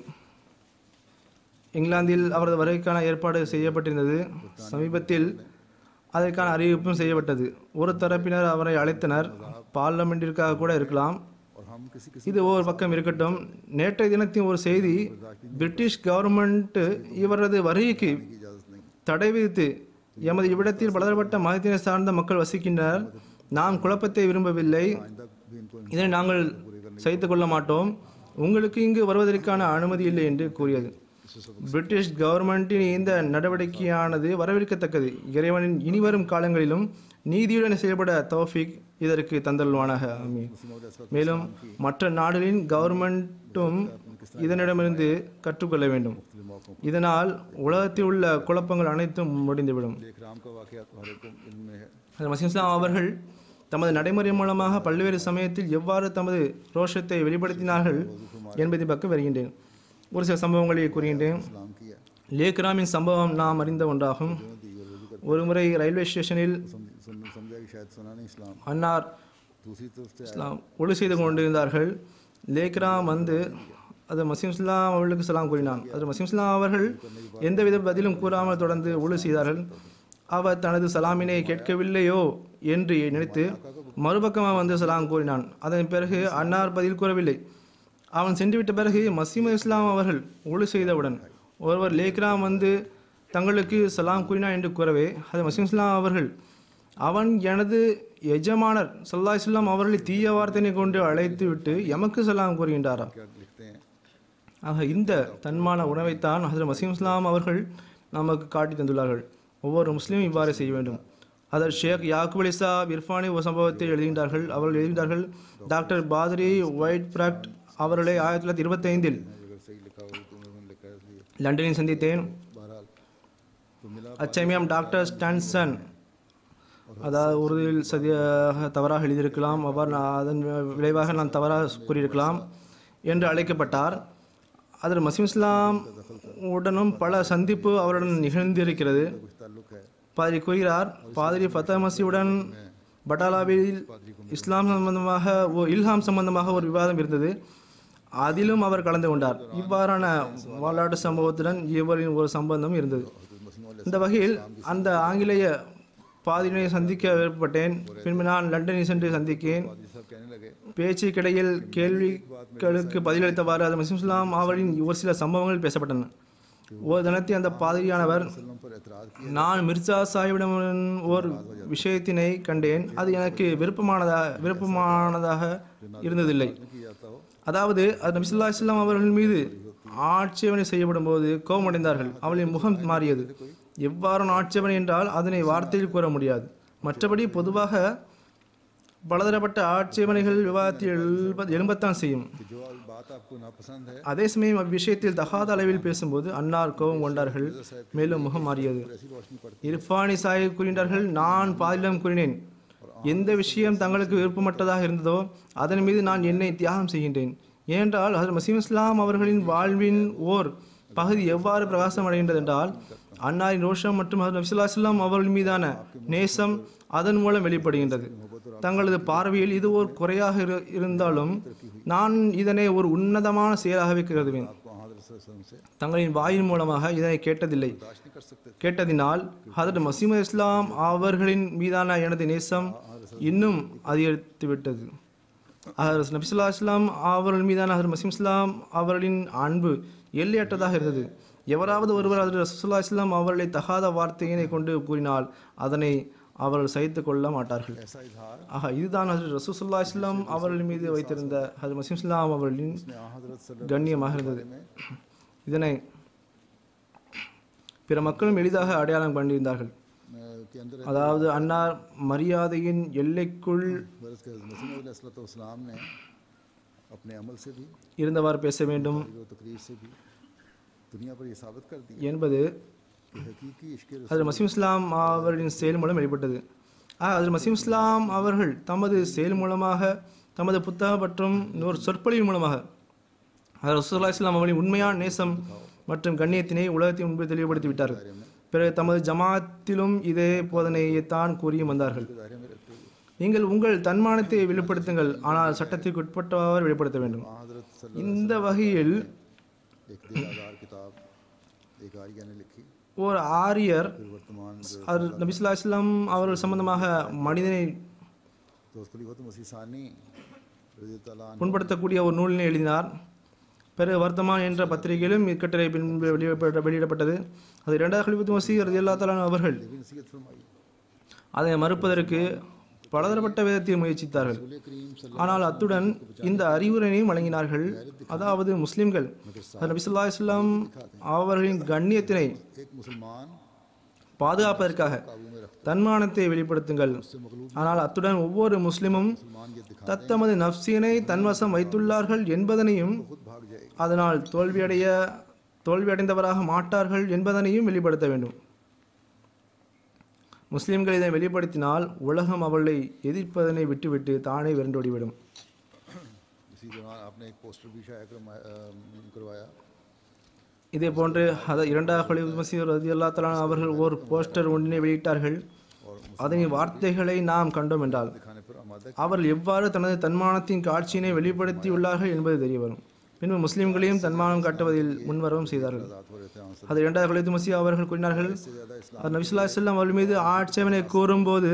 இங்கிலாந்தில் அவரது வருகைக்கான ஏற்பாடு செய்யப்பட்டிருந்தது சமீபத்தில் அதற்கான அறிவிப்பும் செய்யப்பட்டது ஒரு தரப்பினர் அவரை அழைத்தனர் பார்லமெண்டிற்காக கூட இருக்கலாம் और हम किसी किसी இது ஒரு பக்கம் இருக்கட்டும் நேற்றைய தினத்தின் ஒரு செய்தி பிரிட்டிஷ் கவர்மெண்ட் இவரது வருகைக்கு की इजाज़त नहीं தடை விதித்து எமது இவ்விடத்தில் பலதரப்பட்ட மதத்தினை சார்ந்த மக்கள் வசிக்கின்றனர் நாம் குழப்பத்தை விரும்பவில்லை आइंदा भी इनको இதனை நாங்கள் சகித்துக் கொள்ள மாட்டோம் உங்களுக்கு இங்கு வருவதற்கான அனுமதி இல்லை என்று கூறியது பிரிட்டிஷ் கவர்மெண்டின் இந்த நடவடிக்கையானது வரவேற்கத்தக்கது இறைவனின் இனிவரும் காலங்களிலும் நீதியுடன் செயல்பட தௌஃபிக் இதற்கு தந்தல்வானாக ஆமீன் மேலும் மற்ற நாடுகளின் கவர்மெண்ட்டும் இதனிடமிருந்து கற்றுக்கொள்ள வேண்டும் இதனால் உலகத்தில் உள்ள குழப்பங்கள் அனைத்தும் முடிந்துவிடும் एक राम का वाक़ हमारे इनमें है அதில் மசீம் இஸ்லாம் அவர்கள் தமது நடைமுறை மூலமாக பல்வேறு சமயத்தில் எவ்வாறு தமது ரோஷத்தை வெளிப்படுத்தினார்கள் என்பதை பக்கம் வருகின்றேன் ஒரு சில சம்பவங்களை கூறுகின்றேன் इस्लाम किया லேக்ராமின் சம்பவம் நாம் அறிந்த ஒன்றாகும் ஒருமுறை ரயில்வே ஸ்டேஷனில் सम- सुन- समझा कि शायद सुना नहीं इस्लाम அன்னார் दूसरी तरफ से இஸ்லாம் ஒழு செய்து கொண்டிருந்தார்கள் லேக்ராம் வந்து அது மசீம் இஸ்லாம் அவர்களுக்கு சலாம் கூறினான் அது மசீம் இஸ்லாம் அவர்கள் எந்தவித பதிலும் கூறாமல் தொடர்ந்து ஒழு செய்தார்கள் அவர் தனது சலாமினை கேட்கவில்லையோ என்று நினைத்து மறுபக்கமாக வந்து சலாம் கூறினான் அதன் பிறகு அன்னார் பதில் கூறவில்லை அவன் சென்றுவிட்ட பிறகு மசீம் இஸ்லாம் அவர்கள் ஒழு செய்தவுடன் ஒருவர் லேக்ராம் வந்து தங்களுக்கு சலாம் கூறினான் என்று கூறவே அது மசீம் இஸ்லாம் அவர்கள் அவன் எனது எஜமானர் சல்லா இஸ்லாம் அவர்களை தீய வார்த்தையை கொண்டு அழைத்து விட்டு எமக்கு சலாம் கூறுகின்றாரா क्या लिखते हैं ஆக இந்த தன்மான உணவைத்தான் ஹசரத் மசீம் இஸ்லாம் அவர்கள் நமக்கு காட்டி தந்துள்ளார்கள் ஒவ்வொரு முஸ்லீமும் இவ்வாறு செய்ய வேண்டும் அதர் ஷேக் யாக்கூப் அலி சாப் இர்ஃபானி ஒரு சம்பவத்தை எழுதுகின்றார்கள் அவர்கள் எழுதுகின்றார்கள் டாக்டர் பாத்ரி ஒயிட் பிராக்ட் அவர்களை ஆயிரத்தி தொள்ளாயிரத்தி இருபத்தைந்தில் अगर सही लिखा हो तो उन्होंने लिखा है इसलिए லண்டனில் சந்தித்தேன் बहरहाल तो मिला அச்சமயம் டாக்டர் ஸ்டான்சன் அதாவது உறுதியில் சதியாக தவறாக எழுதியிருக்கலாம் அவ்வாறு நான் அதன் விளைவாக நான் தவறாக கூறியிருக்கலாம் என்று அழைக்கப்பட்டார் அதில் மசீம் இஸ்லாம் உடனும் பல சந்திப்பு அவருடன் நிகழ்ந்திருக்கிறது कुछ ताल्लुक है பாதிரி கூறுகிறார் பாதிரி ஃபத்தா மசியுடன் பட்டாலாவில் இஸ்லாம் சம்பந்தமாக ஓ இல்ஹாம் சம்பந்தமாக ஒரு விவாதம் இருந்தது அதிலும் அவர் கலந்து கொண்டார் இவ்வாறான வரலாற்று சம்பவத்துடன் இவரின் ஒரு சம்பந்தம் இருந்தது இந்த வகையில் அந்த ஆங்கிலேய பாதிரியை சந்திக்க விருப்பப்பட்டேன் பின்பு நான் லண்டனில் சென்று சந்திக்கேன் ये सब कहने लगे பேச்சுக்கிடையில் கேள்விகளுக்கு பதிலளித்தவாறு அது முஸ்லிம் இஸ்லாம் அவரின் ஒரு சில சம்பவங்கள் பேசப்பட்டன ஒரு தினத்தை அந்த பாதிரியானவர் वसल्लम पर एतराज़ किया நான் மிர்சா சாஹிபிடம் ஒரு விஷயத்தினை கண்டேன் அது எனக்கு விருப்பமானதா விருப்பமானதாக இருந்ததில்லை की जाता हो அதாவது அது நபிசுல்லா இஸ்லாம் அவர்கள் மீது ஆட்சேபனை செய்யப்படும் போது கோபமடைந்தார்கள் அவளின் முகம் மாறியது எவ்வாறான ஆட்சேபனை என்றால் அதனை வார்த்தையில் கூற முடியாது மற்றபடி பொதுவாக பலதரப்பட்ட ஆட்சேபனைகள் விவாதத்தில் எழுப எழும்பத்தான் செய்யும் कि जो बात आपको नापसंद है அதே சமயம் அவ்விஷயத்தில் தகாத அளவில் பேசும்போது அன்னார் கோபம் கொண்டார்கள் மேலும் முகம் மாறியது ऐसी रोशनी पड़ती இர்ஃபானி சாஹிப் கூறினார்கள் நான் பாதிடம் கூறினேன் எந்த விஷயம் தங்களுக்கு விருப்பமற்றதாக இருந்ததோ அதன் மீது நான் என்னை தியாகம் செய்கின்றேன் ஏனென்றால் ஹசரத் மசீம் இஸ்லாம் அவர்களின் வாழ்வின் ஓர் பகுதி எவ்வாறு பிரகாசம் அடைகின்றது என்றால் அன்னாரின் ரோஷம் மற்றும் ஹசரத் நபிசுல்லா இஸ்லாம் அவர்கள் மீதான நேசம் அதன் மூலம் வெளிப்படுகின்றது தங்களது பார்வையில் இது ஒரு குறையாக இரு- இருந்தாலும் நான் இதனை ஒரு உன்னதமான செயலாகவே கருதுவேன் आपको हज़रत वसल्लम से தங்களின் வாயின் மூலமாக இதனை கேட்டதில்லை बर्दाश्त नहीं कर सकते கேட்டதினால் ஹதரத் மசீம இஸ்லாம் அவர்களின் மீதான எனது நேசம் இன்னும் அதிகரித்து விட்டது ஹதரத் நபிசுல்லா இஸ்லாம் அவர்கள் மீதான ஹதரத் மசீம் இஸ்லாம் அவர்களின் அன்பு எல்லையற்றதாக இருந்தது எவராவது ஒருவர் ஹதரத் ரசூலுல்லாஹி இஸ்லாம் அவர்களை தகாத வார்த்தையினை கொண்டு கூறினால் அதனை அவர்கள் சகித்து கொள்ள மாட்டார்கள் ऐसा इजहार ஆக இதுதான் ஹதரத் ரசூலுல்லாஹி இஸ்லாம் அவர்கள் மீது வைத்திருந்த ஹதரத் மசீம் இஸ்லாம் அவர்களின் ने हज़रत सल्लल्लाहु கண்ணியமாக இருந்தது अलैहि वसल्लम में இதனை பிற மக்களும் எளிதாக அடையாளம் கண்டிருந்தார்கள் के अंदर அதாவது அன்னார் மரியாதையின் எல்லைக்குள் बरस के मसीम ने अपने अमल से भी இருந்தவாறு பேச வேண்டும் और तकरीर से भी दुनिया पर ये साबित कर दिया என்பது कि हकीकी इश्क அதில் மசீம் இஸ்லாம் அவர்களின் செயல் மூலம் வெளிப்பட்டது ஆக அதில் மசீம் இஸ்லாம் அவர்கள் தமது செயல் மூலமாக தமது புத்தகம் மற்றும் இன்னொரு சொற்பொழிவு மூலமாக அதில் ரசூல்லா இஸ்லாம் அவர்களின் உண்மையான நேசம் மற்றும் கண்ணியத்தினை உலகத்தின் முன்பு தெளிவுபடுத்தி விட்டார்கள் பிறகு தமது ஜமாத்திலும் இதே போதனையைத்தான் கூறியும் வந்தார்கள் दायरे में रहते हुए நீங்கள் உங்கள் தன்மானத்தை வெளிப்படுத்துங்கள் ஆனால் சட்டத்திற்கு உட்பட்டவாறு வெளிப்படுத்த வேண்டும் हजरत सल இந்த வகையில் एक दिल आधार किताब एक आर्या ने लिखी ஒரு ஆரியர் फिर वर्तमान जो அவர் நபிசுல்லா இஸ்லாம் அவர்கள் சம்பந்தமாக மனிதனை तो खलीफत मसीह सानी रज़ी तआला अन्हु புண்படுத்தக்கூடிய ஒரு நூலினை எழுதினார் பிறகு வர்த்தமான் என்ற பத்திரிகையிலும் இக்கட்டுரை பின்பு வெளியிடப்பட்ட வெளியிடப்பட்டது அது இரண்டாவது கலிபத்து மசி ரதி அல்லா அவர்கள் भी नसीहत फरमाई அதை மறுப்பதற்கு பலதரப்பட்ட விதத்தில் முயற்சித்தார்கள் रसूल करीम सल ஆனால் அத்துடன் இந்த அறிவுரையையும் வழங்கினார்கள் அதாவது முஸ்லிம்கள் அது நபிசுல்லா இஸ்லாம் அவர்களின் கண்ணியத்தினை एक मुसलमान பாதுகாப்பதற்காக काबू में रख தன்மானத்தை வெளிப்படுத்துங்கள் ஆனால் அத்துடன் ஒவ்வொரு முஸ்லிமும் मुसलमान ये दिखा தத்தமது நப்சினை தன்வசம் வைத்துள்ளார்கள் என்பதனையும் खुद भाग जाएगी அதனால் தோல்வியடைய தோல்வியடைந்தவராக மாட்டார்கள் என்பதனையும் வெளிப்படுத்த வேண்டும் முஸ்லிம்கள் இதை வெளிப்படுத்தினால் உலகம் அவளை எதிர்ப்பதனை விட்டுவிட்டு தானே விரண்டோடிவிடும் इसी दौरान आपने एक पोस्टर भी शाया करवाया अ, करवाया இதே போன்று அத இரண்டாவது ஹலீஃப் மசீர் ரதி அல்லா அவர்கள் ஒரு போஸ்டர் ஒன்றினை வெளியிட்டார்கள் அதனின் வார்த்தைகளை நாம் கண்டோம் என்றால் दिखाने पर आमादा அவர்கள் எவ்வாறு தனது தன்மானத்தின் காட்சியினை வெளிப்படுத்தியுள்ளார்கள் என்பது தெரியவரும் பின்பு முஸ்லிம்களையும் தன்மானம் காட்டுவதில் முன்வரவும் செய்தார்கள் आज़ाद हो रहे थे आंसर அது இரண்டாவது ஹலீஃப் மசீ அவர்கள் கூறினார்கள் से ज़्यादा इस्लाम அது நபிசுல்லா செல்லம் அவர்கள் மீது ஆட்சேபனை கூறும்போது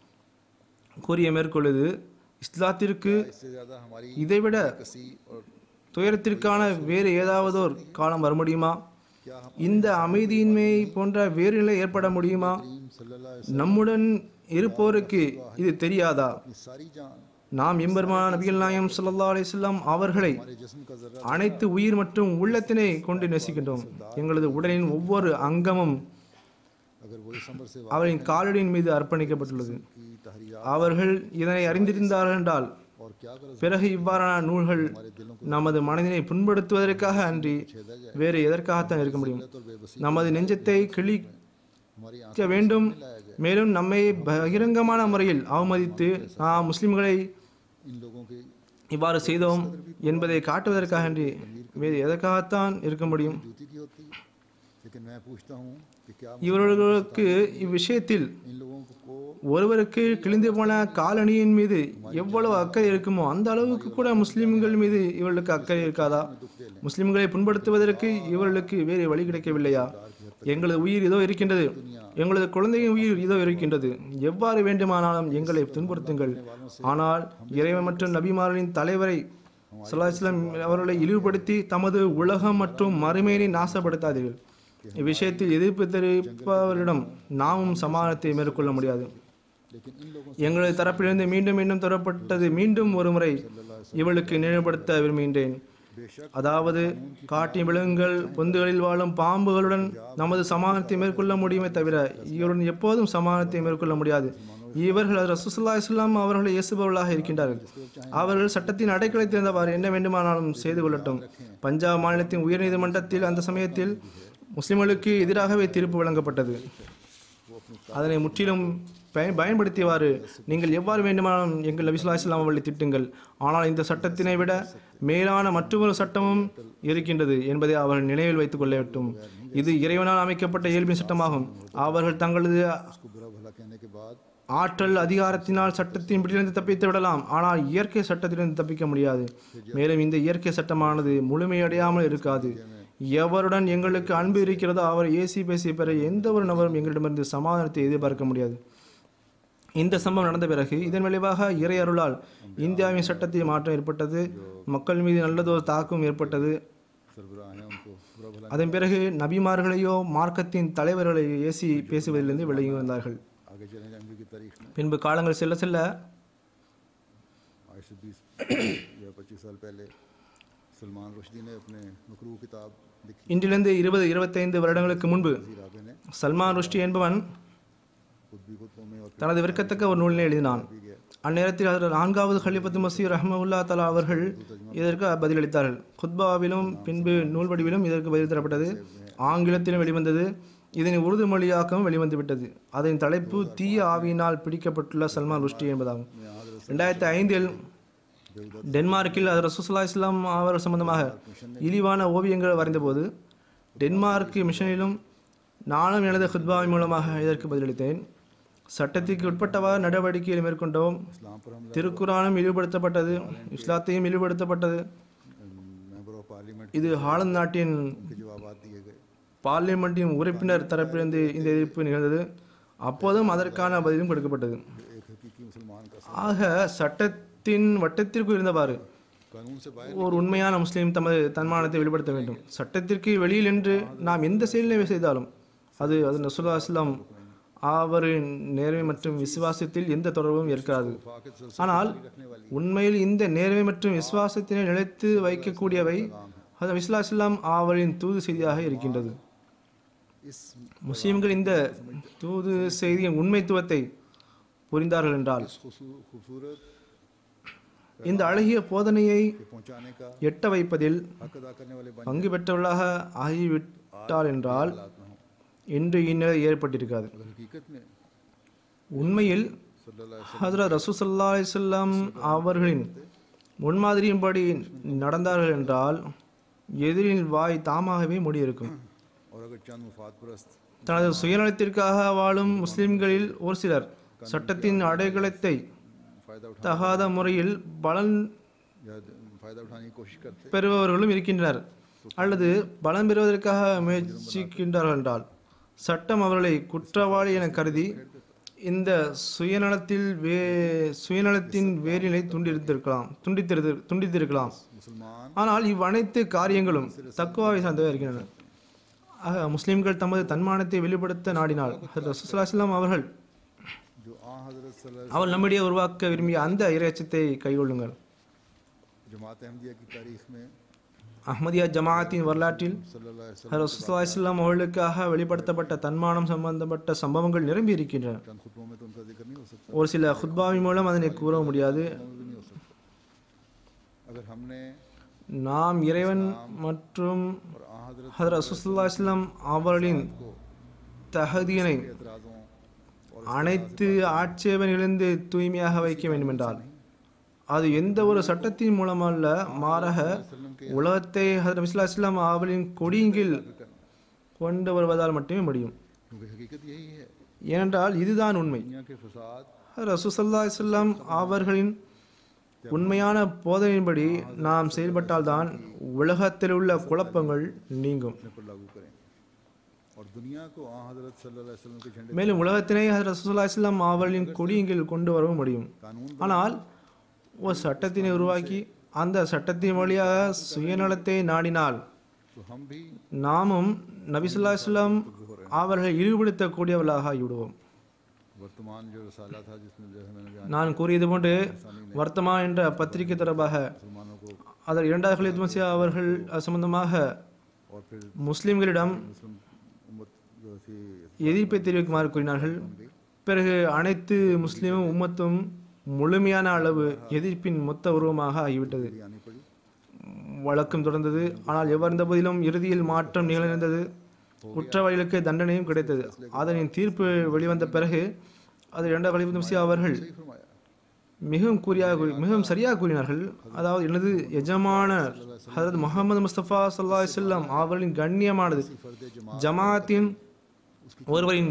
கூறிய மேற்கொள்ளுது இஸ்லாத்திற்கு इससे ज़्यादा हमारी இதைவிட कसी और துயரத்திற்கான வேறு ஏதாவது ஒரு காலம் வர முடியுமா क्या हम இந்த அமைதியின்மை போன்ற வேறு நிலை ஏற்பட முடியுமா करीम सल्लल्लाहु நம்முடன் இருப்போருக்கு இது தெரியாதா अपनी सारी जान நாம் எம்பெருமான நபிகள் நாயம் ஸல்லல்லாஹு அலைஹி வஸல்லம் அவர்களை हमारे जिस्म का जर्रा அனைத்து உயிர் மற்றும் உள்ளத்தினை கொண்டு நேசிக்கின்றோம் எங்களது உடலின் ஒவ்வொரு அங்கமும் अगर वो इस अमर से அவரின் காலடியின் மீது அர்ப்பணிக்கப்பட்டுள்ளது की तहरीर அவர்கள் இதனை அறிந்திருந்தார்கள் என்றால் और क्या कर பிறகு இவ்வாறான நூல்கள் நமது மனதினை புண்படுத்துவதற்காக அன்றி வேறு எதற்காகத்தான் இருக்க முடியும் तो बेबसी நமது நெஞ்சத்தை கிழிக்க हमारी आंख வேண்டும் மேலும் நம்மை பகிரங்கமான முறையில் அவமதித்து நாம் முஸ்லிம்களை इन लोगों की இவ்வாறு செய்தோம் என்பதை காட்டுவதற்காக அன்றி வேறு எதற்காகத்தான் இருக்க முடியும் ड्यूटी की होती है लेकिन मैं पूछता हूँ कि क्या இவர்களுக்கு இவ்விஷயத்தில் इन लोगों को ஒருவருக்கு கிழிந்து போன காலணியின் மீது எவ்வளவு அக்கறை இருக்குமோ அந்த அளவுக்கு கூட முஸ்லிம்கள் மீது இவர்களுக்கு அக்கறை இருக்காதா முஸ்லிம்களை புண்படுத்துவதற்கு இவர்களுக்கு வேறு வழி கிடைக்கவில்லையா எங்களது உயிர் இதோ இருக்கின்றது எங்களது குழந்தையின் உயிர் இதோ இருக்கின்றது எவ்வாறு வேண்டுமானாலும் எங்களை துன்புறுத்துங்கள் ஆனால் இறைவன் மற்றும் நபிமார்களின் தலைவரை சல்லாஹ்லாம் அவர்களை இழிவுபடுத்தி தமது உலகம் மற்றும் மறுமையினை நாசப்படுத்தாதீர்கள் இவ்விஷயத்தில் எதிர்ப்பு தெரிவிப்பவரிடம் நாமும் சமாதானத்தை மேற்கொள்ள முடியாது लेकिन इन लोगों எங்களது தரப்பிலிருந்து மீண்டும் மீண்டும் தரப்பட்டது மீண்டும் ஒருமுறை இவளுக்கு நினைவுபடுத்த விரும்புகின்றேன் அதாவது காட்டின் விலங்குகள் பொந்துகளில் வாழும் பாம்புகளுடன் நமது சமாதானத்தை மேற்கொள்ள முடியுமே தவிர இவருடன் எப்போதும் சமாதானத்தை மேற்கொள்ள முடியாது இவர்கள் ரசூசுல்லா இஸ்லாம் அவர்களை இயேசுபவர்களாக இருக்கின்றார்கள் அவர்கள் சட்டத்தின் அடைக்கலை தேர்ந்தவாறு என்ன வேண்டுமானாலும் செய்து கொள்ளட்டும் பஞ்சாப் மாநிலத்தின் உயர்நீதிமன்றத்தில் அந்த சமயத்தில் முஸ்லிம்களுக்கு எதிராகவே தீர்ப்பு வழங்கப்பட்டது அதனை முற்றிலும் பயன் பயன்படுத்தியவாறு நீங்கள் எவ்வாறு வேண்டுமானாலும் எங்கள் நபிசுல்லா இஸ்லாம் அவர்களை திட்டுங்கள் ஆனால் இந்த சட்டத்தினை விட மேலான மற்றொரு சட்டமும் இருக்கின்றது என்பதை அவர்கள் நினைவில் வைத்துக் கொள்ள வேண்டும் இது இறைவனால் அமைக்கப்பட்ட இயல்பின் சட்டமாகும் அவர்கள் தங்களது को बुरा भला कहने के बाद ஆற்றல் அதிகாரத்தினால் சட்டத்தின் பிடியிலிருந்து தப்பித்து விடலாம் ஆனால் இயற்கை சட்டத்திலிருந்து தப்பிக்க முடியாது மேலும் இந்த இயற்கை சட்டமானது முழுமையடையாமல் இருக்காது எவருடன் எங்களுக்கு அன்பு இருக்கிறதோ அவர் ஏசி பேசி பெற எந்த ஒரு நபரும் எங்களிடமிருந்து சமாதானத்தை எதிர்பார்க்க முடியாது இந்த சம்பவம் நடந்த பிறகு இதன் விளைவாக இறை அருளால் இந்தியாவின் சட்டத்தில் மாற்றம் ஏற்பட்டது மக்கள் மீது நல்லதொரு தாக்கம் ஏற்பட்டது सरबराह हैं उनको बुरा भला அதன் பிறகு நபிமார்களையோ மார்க்கத்தின் தலைவர்களையோ ஏசி பேசுவதிலிருந்து விலகி வந்தார்கள் आगे चले जाएंगे की तारीख में பின்பு காலங்கள் செல்ல செல்ல आज से बीस या पच्चीस साल पहले सलमान रुश्दी ने अपने मकरू किताब लिखी இன்றிலிருந்து இருபது இருபத்தைந்து வருடங்களுக்கு முன்பு राबे ने சல்மான் ருஷ்டி என்பவன் खुद भी खुतबों में और फिर தனது விற்கத்தக்க ஒரு நூலினை எழுதினான் भी गया அந்நேரத்தில் அதில் நான்காவது ஹலிபத்து மசீர் ரஹ்மவுல்லா தலா அவர்கள் இதற்கு பதிலளித்தார்கள் குத்பாவிலும் பின்பு நூல் வடிவிலும் இதற்கு பதில் தரப்பட்டது ஆங்கிலத்திலும் வெளிவந்தது இதனை உருது மொழியாக்கவும் வெளிவந்து விட்டது அதன் தலைப்பு தீய ஆவியினால் பிடிக்கப்பட்டுள்ள சல்மான் ருஷ்டி என்பதாகும் ரெண்டாயிரத்தி ஐந்தில் டென்மார்க்கில் அது ரசூசல்லா இஸ்லாம் அவர் சம்பந்தமாக இழிவான ஓவியங்கள் வரைந்தபோது டென்மார்க் மிஷனிலும் நானும் எனது ஹுத்பாவின் மூலமாக இதற்கு பதிலளித்தேன் சட்டத்திற்கு உட்பட்டவாறு நடவடிக்கைகளை மேற்கொண்டோம் इस्लाम पर हमला திருக்குரானும் இழிவுபடுத்தப்பட்டது இஸ்லாத்தையும் இழிவுபடுத்தப்பட்டது मेंबर ऑफ पार्लियामेंट இது ஹாலந்து நாட்டின் के जवाब दिए गए பார்லிமெண்டின் உறுப்பினர் தரப்பிலிருந்து இந்த எதிர்ப்பு நிகழ்ந்தது அப்போதும் அதற்கான பதிலும் கொடுக்கப்பட்டது एक हकीकी मुसलमान का ஆக சட்டத்தின் வட்டத்திற்குள் இருந்தவாறு कानून से बाहर ஒரு உண்மையான முஸ்லீம் தமது தன்மானத்தை வெளிப்படுத்த வேண்டும் சட்டத்திற்கு வெளியில் என்று நாம் எந்த செயலை செய்தாலும் அது அது நசுல்லா இஸ்லாம் அவரின் நேர்மை மற்றும் விசுவாசத்தில் எந்த தொடர்பும் இருக்காது फाकिद सिलसिले ஆனால் रखने वाली உண்மையில் இந்த நேர்மை மற்றும் விசுவாசத்தினை நிலைத்து வைக்கக்கூடியவை அது இஸ்லா இஸ்லாம் அவரின் தூது செய்தியாக இருக்கின்றது इस முஸ்லிம்கள் இந்த தூது செய்தியின் உண்மைத்துவத்தை புரிந்தார்கள் என்றால் इस खूबसू- खूबसूरत இந்த அழகிய போதனையை के पहुंचाने का எட்ட வைப்பதில் हक अदा करने वाले बन பங்கு பெற்றவர்களாக ஆகிவிட்டார் என்றால் हालात में हों இன்று இந்நிலை ஏற்பட்டிருக்காது अगर हकीकत में सल्लल्लाहु உண்மையில் अलैहि ஹஜரத் ரசூசல்லா அலிசல்லாம் அவர்களின் முன்மாதிரியின்படி நடந்தார்கள் என்றால் எதிரின் வாய் தாமாகவே மூடியிருக்கும் वसल्लम और अगर चंद मुफाद परस्त தனது சுயநலத்திற்காக வாழும் முஸ்லிம்களில் ஒரு சிலர் சட்டத்தின் அடைக்கலத்தை फ़ायदा उठा தகாத முறையில் பலன் या फ़ायदा उठाने की कोशिश करते பெறுபவர்களும் இருக்கின்றனர் அல்லது பலன் பெறுவதற்காக முயற்சிக்கின்றார்கள் என்றால் சட்டம் அவர்களை குற்றவாளி என கருதி இந்த சுயநலத்தில் வே சுயநலத்தின் வேரினை துண்டித்திருக்கலாம் துண்டித்திரு துண்டித்திருக்கலாம் मुसलमान ஆனால் இவ்வனைத்து காரியங்களும் தக்குவாவை சார்ந்தவை இருக்கின்றன ஆக முஸ்லிம்கள் தமது தன்மானத்தை வெளிப்படுத்த நாடினால் ரசூலுல்லாஹி அவர்கள் जो आ हजरत सल्लल्लाहु அவர் நம்மிடையே உருவாக்க விரும்பிய அந்த இறையச்சத்தை கைகொள்ளுங்கள் जमात अहमदिया की तारीख में அஹ்மதியா ஜமாஅத்தின் வரலாற்றில் सल्लल्लाहु अलैहि वसल्लम ரசூலுல்லாஹி இஸ்லாம் அவர்களுக்காக வெளிப்படுத்தப்பட்ட தன்மானம் சம்பந்தப்பட்ட சம்பவங்கள் நிரம்பி இருக்கின்றன चंद खुतबों में तो उनका जिक्र नहीं हो सकता ஒரு சில खुतபாவின் மூலம் அதனை கூற முடியாது भी नहीं हो सकता अगर हमने நாம் இறைவன் மற்றும் और आ हजरत ஹதரத் ரசூலுல்லாஹி இஸ்லாம் அவர்களின் தகுதியினை एतराज़ों और அனைத்து ஆட்சேபனைகளிலிருந்து தூய்மையாக வைக்க வேண்டுமென்றால் அது எந்த ஒரு சட்டத்தின் மூலமல்ல மாறாக உலகத்தை ஹதரத் இஸ்லா இஸ்லாம் அவர்களின் கொடியின் கொண்டு வருவதால் மட்டுமே முடியும் क्योंकि हकीकत यही है ஏனென்றால் இதுதான் உண்மை दुनिया के फसाद ரசூசல்லா இஸ்லாம் அவர்களின் உண்மையான போதனையின்படி நாம் செயல்பட்டால்தான் உலகத்தில் உள்ள குழப்பங்கள் நீங்கும் अपने पर लागू करें और दुनिया को आ हजरत सल्लल्लाहु अलैहि वसल्लम के झंडे மேலும் உலகத்தினை ரசூசல்லா இஸ்லாம் அவர்களின் கொடியின் கீழ் கொண்டு வரவும் முடியும் कानून ஆனால் ஒரு சட்டத்தினை உருவாக்கி அந்த சட்டத்தின் வழியாக சுயநலத்தை நாடினால் तो हम भी நாமும் நபிசுல்லா இஸ்லாம் அவர்களை இழிவுபடுத்தக்கூடியவர்களாக ஆகிவிடுவோம் वर्तमान जो रसाला था जिसमें जो है मैंने बयान நான் கூறியது போன்று வர்த்தமா என்ற பத்திரிகை தொடர்பாக मुसलमानों को அதில் இரண்டாவது ஹலீத் மசியா அவர்கள் அது சம்பந்தமாக और फिर முஸ்லிம்களிடம் मुस्लिम उम्मत जो थी எதிர்ப்பை தெரிவிக்குமாறு கூறினார்கள் பிறகு அனைத்து முஸ்லிமும் உம்மத்தும் முழுமையான அளவு எதிர்ப்பின் மொத்த உருவமாக ஆகிவிட்டது ये आनी पड़ी வழக்கம் தொடர்ந்தது ஆனால் எவ்வாறு போதிலும் இறுதியில் மாற்றம் நிகழ்ந்தது குற்றவாளிகளுக்கு தண்டனையும் கிடைத்தது அதனின் தீர்ப்பு வெளிவந்த பிறகு அது இரண்டாவது கலிபத் மசீஹ் அவர்கள் सही फरमाया மிகவும் கூறியாக கூறி- மிகவும் சரியாக கூறினார்கள் அதாவது எனது எஜமான ஹதரத் முகமது முஸ்தபா சல்லா செல்லம் அவர்களின் கண்ணியமானது ஜமாத்தின் ஒருவரின்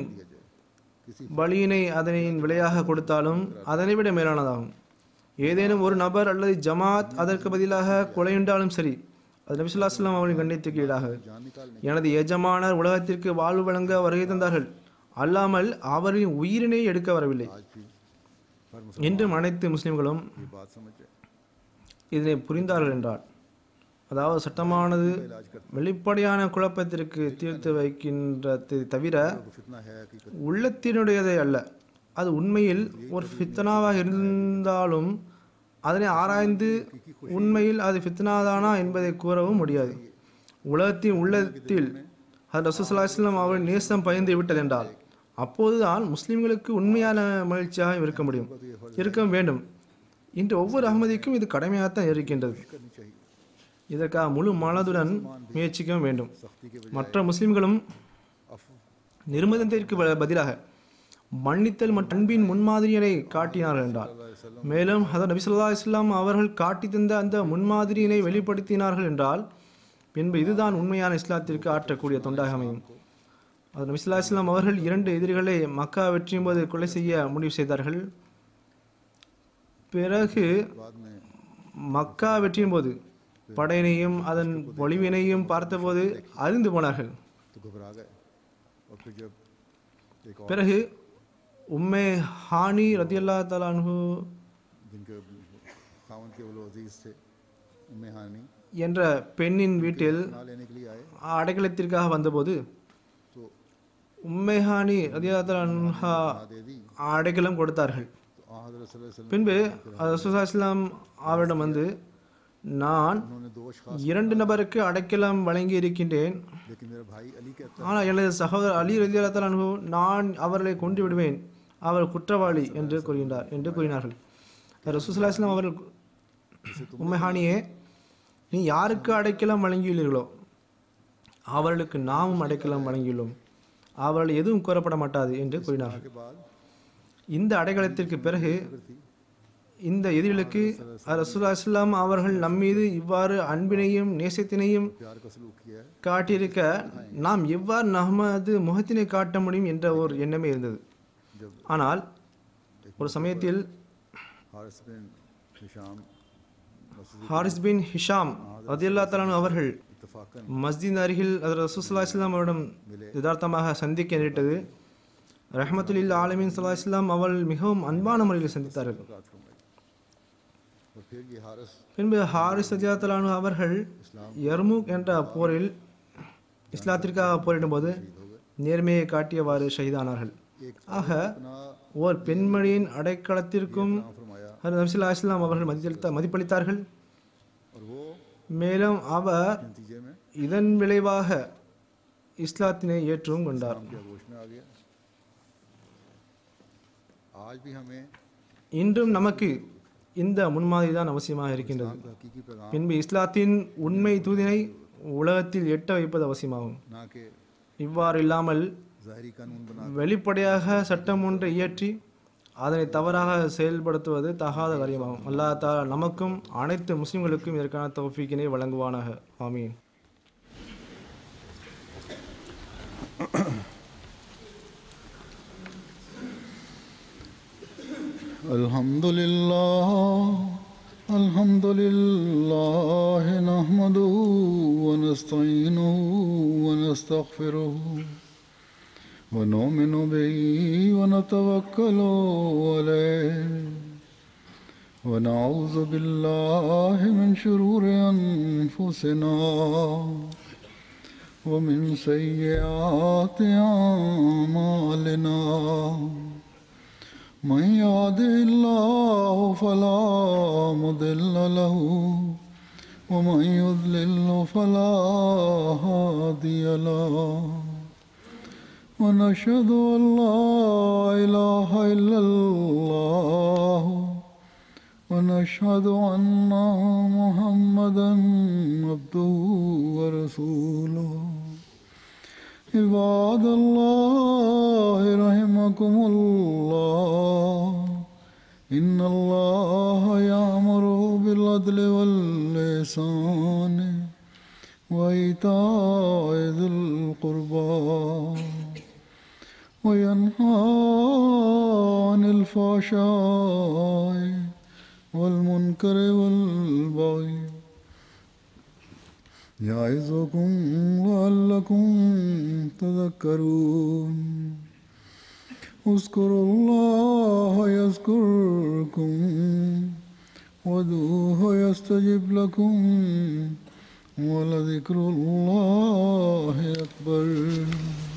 பலியினை அதனின் விலையாக கொடுத்தாலும் அதனை விட மேலானதாகும் ஏதேனும் ஒரு நபர் அல்லது ஜமாத் அதற்கு பதிலாக கொலையுண்டாலும் சரி அது நபிசுல்லா செல்லம் அவர்களின் கண்ணியத்துக்கு ஈடாக जान निकालने எனது எஜமானர் உலகத்திற்கு வாழ்வு வழங்க வருகை தந்தார்கள் அல்லாமல் அவரின் உயிரினை எடுக்க வரவில்லை आज भी हर मुसलमान இன்றும் அனைத்து முஸ்லிம்களும் ये बात समझ जाए இதனை புரிந்தார்கள் என்றால் அதாவது சட்டமானது इलाज करते வெளிப்படையான குழப்பத்திற்கு தீர்த்து வைக்கின்றதை தவிர तो फितना है हकीकत உள்ளத்தினுடையதை அல்ல அது உண்மையில் ஒரு ஃபித்னாவாக இருந்தாலும் அதனை ஆராய்ந்து உண்மையில் அது ஃபித்னாதானா என்பதை கூறவும் முடியாது உலகத்தின் உள்ளத்தில் அது ரசூசல்லா இஸ்லாம் அவரின் நேசம் பயந்து விட்டதென்றால் அப்போதுதான் முஸ்லிம்களுக்கு உண்மையான மகிழ்ச்சியாக இருக்க முடியும் இருக்க வேண்டும் இன்று ஒவ்வொரு அகமதிக்கும் இது கடமையாகத்தான் இருக்கின்றது करनी चाहिए இதற்காக முழு மனதுடன் முயற்சிக்க வேண்டும் सख्ती के மற்ற முஸ்லிம்களும் अफ நிர்பந்தத்திற்கு ப- பதிலாக மன்னித்தல் மற்றும் அன்பின் முன்மாதிரியினை காட்டினார்கள் என்றார் மேலும் ஹதர் நபி ஸல்லல்லாஹு அலைஹி வஸல்லம் அவர்கள் காட்டி தந்த அந்த முன்மாதிரியினை வெளிப்படுத்தினார்கள் என்றால் பின்பு இதுதான் உண்மையான இஸ்லாத்திற்கு ஆற்றக்கூடிய தொண்டாக அமையும் அது நபி ஸல்லல்லாஹு அலைஹி வஸல்லம் அவர்கள் இரண்டு எதிரிகளை மக்கா வெற்றியும் போது கொலை செய்ய முடிவு செய்தார்கள் பிறகு बाद में மக்கா வெற்றியின் போது படையினையும் அதன் பொலிவினையும் பார்த்தபோது அறிந்து போனார்கள் तो घबरा गए और फिर जब एक और பிறகு உம்மே ஹானி ரதியல்லா தலான்ஹு जिनके खावन के वो अजीज थे उम्मे हानी என்ற பெண்ணின் வீட்டில் ना लेने के लिए आए அடைக்கலத்திற்காக வந்தபோது तो உம்மே ஹானி ரதியல்லா தலான்ஹா ना दे दी அடைக்கலம் கொடுத்தார்கள் तो आ हजरत सल्लल्लाहु अलैहि वसल्लम பின்பு ரசூலுல்லாஹி இஸ்லாம் அவரிடம் வந்து நான் उन्होंने दो खास இரண்டு நபருக்கு அடைக்கலம் வழங்கி இருக்கின்றேன் लेकिन मेरा भाई अली कहता ஆனால் எனது சகோதரர் அலி ரதியல்லா தலான்ஹு நான் அவர்களை கொண்டு விடுவேன் அவர் குற்றவாளி என்று கூறுகின்றார் என்று கூறினார்கள் ரசூலுல்லாஹி இஸ்லாம் அவர்கள் உம்மைஹானியே நீ யாருக்கு அடைக்கலம் வழங்கியுள்ளீர்களோ அவர்களுக்கு நாமும் அடைக்கலம் வழங்கியுள்ளோம் அவர்கள் எதுவும் கூறப்பட மாட்டாது என்று கூறினார்கள் के बाद இந்த அடைக்கலத்திற்கு பிறகு இந்த எதிரிகளுக்கு ரசூலா இஸ்லாம் அவர்கள் நம்மீது இவ்வாறு அன்பினையும் நேசத்தினையும் प्यार का सलूक किया है காட்டியிருக்க நாம் எவ்வாறு நமது முகத்தினை காட்ட முடியும் என்ற ஒரு எண்ணமே இருந்தது ஆனால் ஒரு சமயத்தில் हारिस बिन हिशाम मस्जिद ஹாரிஸ் பின் ஹிஷாம் ரதியல்லா தலானு அவர்கள் इतफाकन மஸ்ஜித் அருகில் அதில் ரசூசல்லா இஸ்லாம் அவரிடம் யதார்த்தமாக சந்திக்க நேரிட்டது ரஹமத்துல்லா ஆலமின் சல்லா இஸ்லாம் அவள் மிகவும் அன்பான முறையில் சந்தித்தார்கள் बात फरमाई और फिर ये हारिस பின்பு ஹாரிஸ் ரதியாத்தலானு அவர்கள் யர்முக் என்ற போரில் இஸ்லாத்திற்காக போரிடும்போது நேர்மையை காட்டியவாறு ஷஹீதானார்கள் ஆக अपना ஓர் பெண்மணியின் அடைக்கலத்திற்கும் नाम फरमाया ஹர் நபிசுல்லா இஸ்லாம் அவர்கள் மதித்த மதிப்பளித்தார்கள் और वो மேலும் அவர் नतीजे में இதன் விளைவாக இஸ்லாத்தினை ஏற்றவும் கொண்டார் के आगोश में आ गया आज भी हमें இன்றும் நமக்கு இந்த முன்மாதிரி தான் அவசியமாக இருக்கின்றது हकीकी पैगाम பின்பு இஸ்லாத்தின் உண்மை தூதினை உலகத்தில் எட்ட வைப்பது அவசியமாகும் ना के இவ்வாறு இல்லாமல் ज़ाहरी कानून बना வெளிப்படையாக சட்டம் ஒன்றை இயற்றி அதனை தவறாக செயல்படுத்துவது தகாத காரியமாகும் அல்லாஹ் தாலா நமக்கும் அனைத்து முஸ்லிம்களுக்கும் இதற்கான தௌஃபீக்கினை வழங்குவானாக ஆமீன் الحمد لله الحمد لله نحمده ونستعينه ونستغفره ونؤمن به ونتوكل عليه ونعوذ بالله من شرور أنفسنا ومن سيئات أعمالنا من يهده الله فلا مضل له ومن يضلل فلا هادي له ونشهد أن لا إله إلا الله ونشهد أن محمدا عبده ورسوله عباد الله رحمكم الله إن الله يأمر بالعدل واللسان وإيتاء ذي القربى وينهى عن الفحشاء والمنكر والبغي يعظكم لعلكم تذكرون اذكروا الله يذكركم وادعوه يستجب لكم ولذكر الله أكبر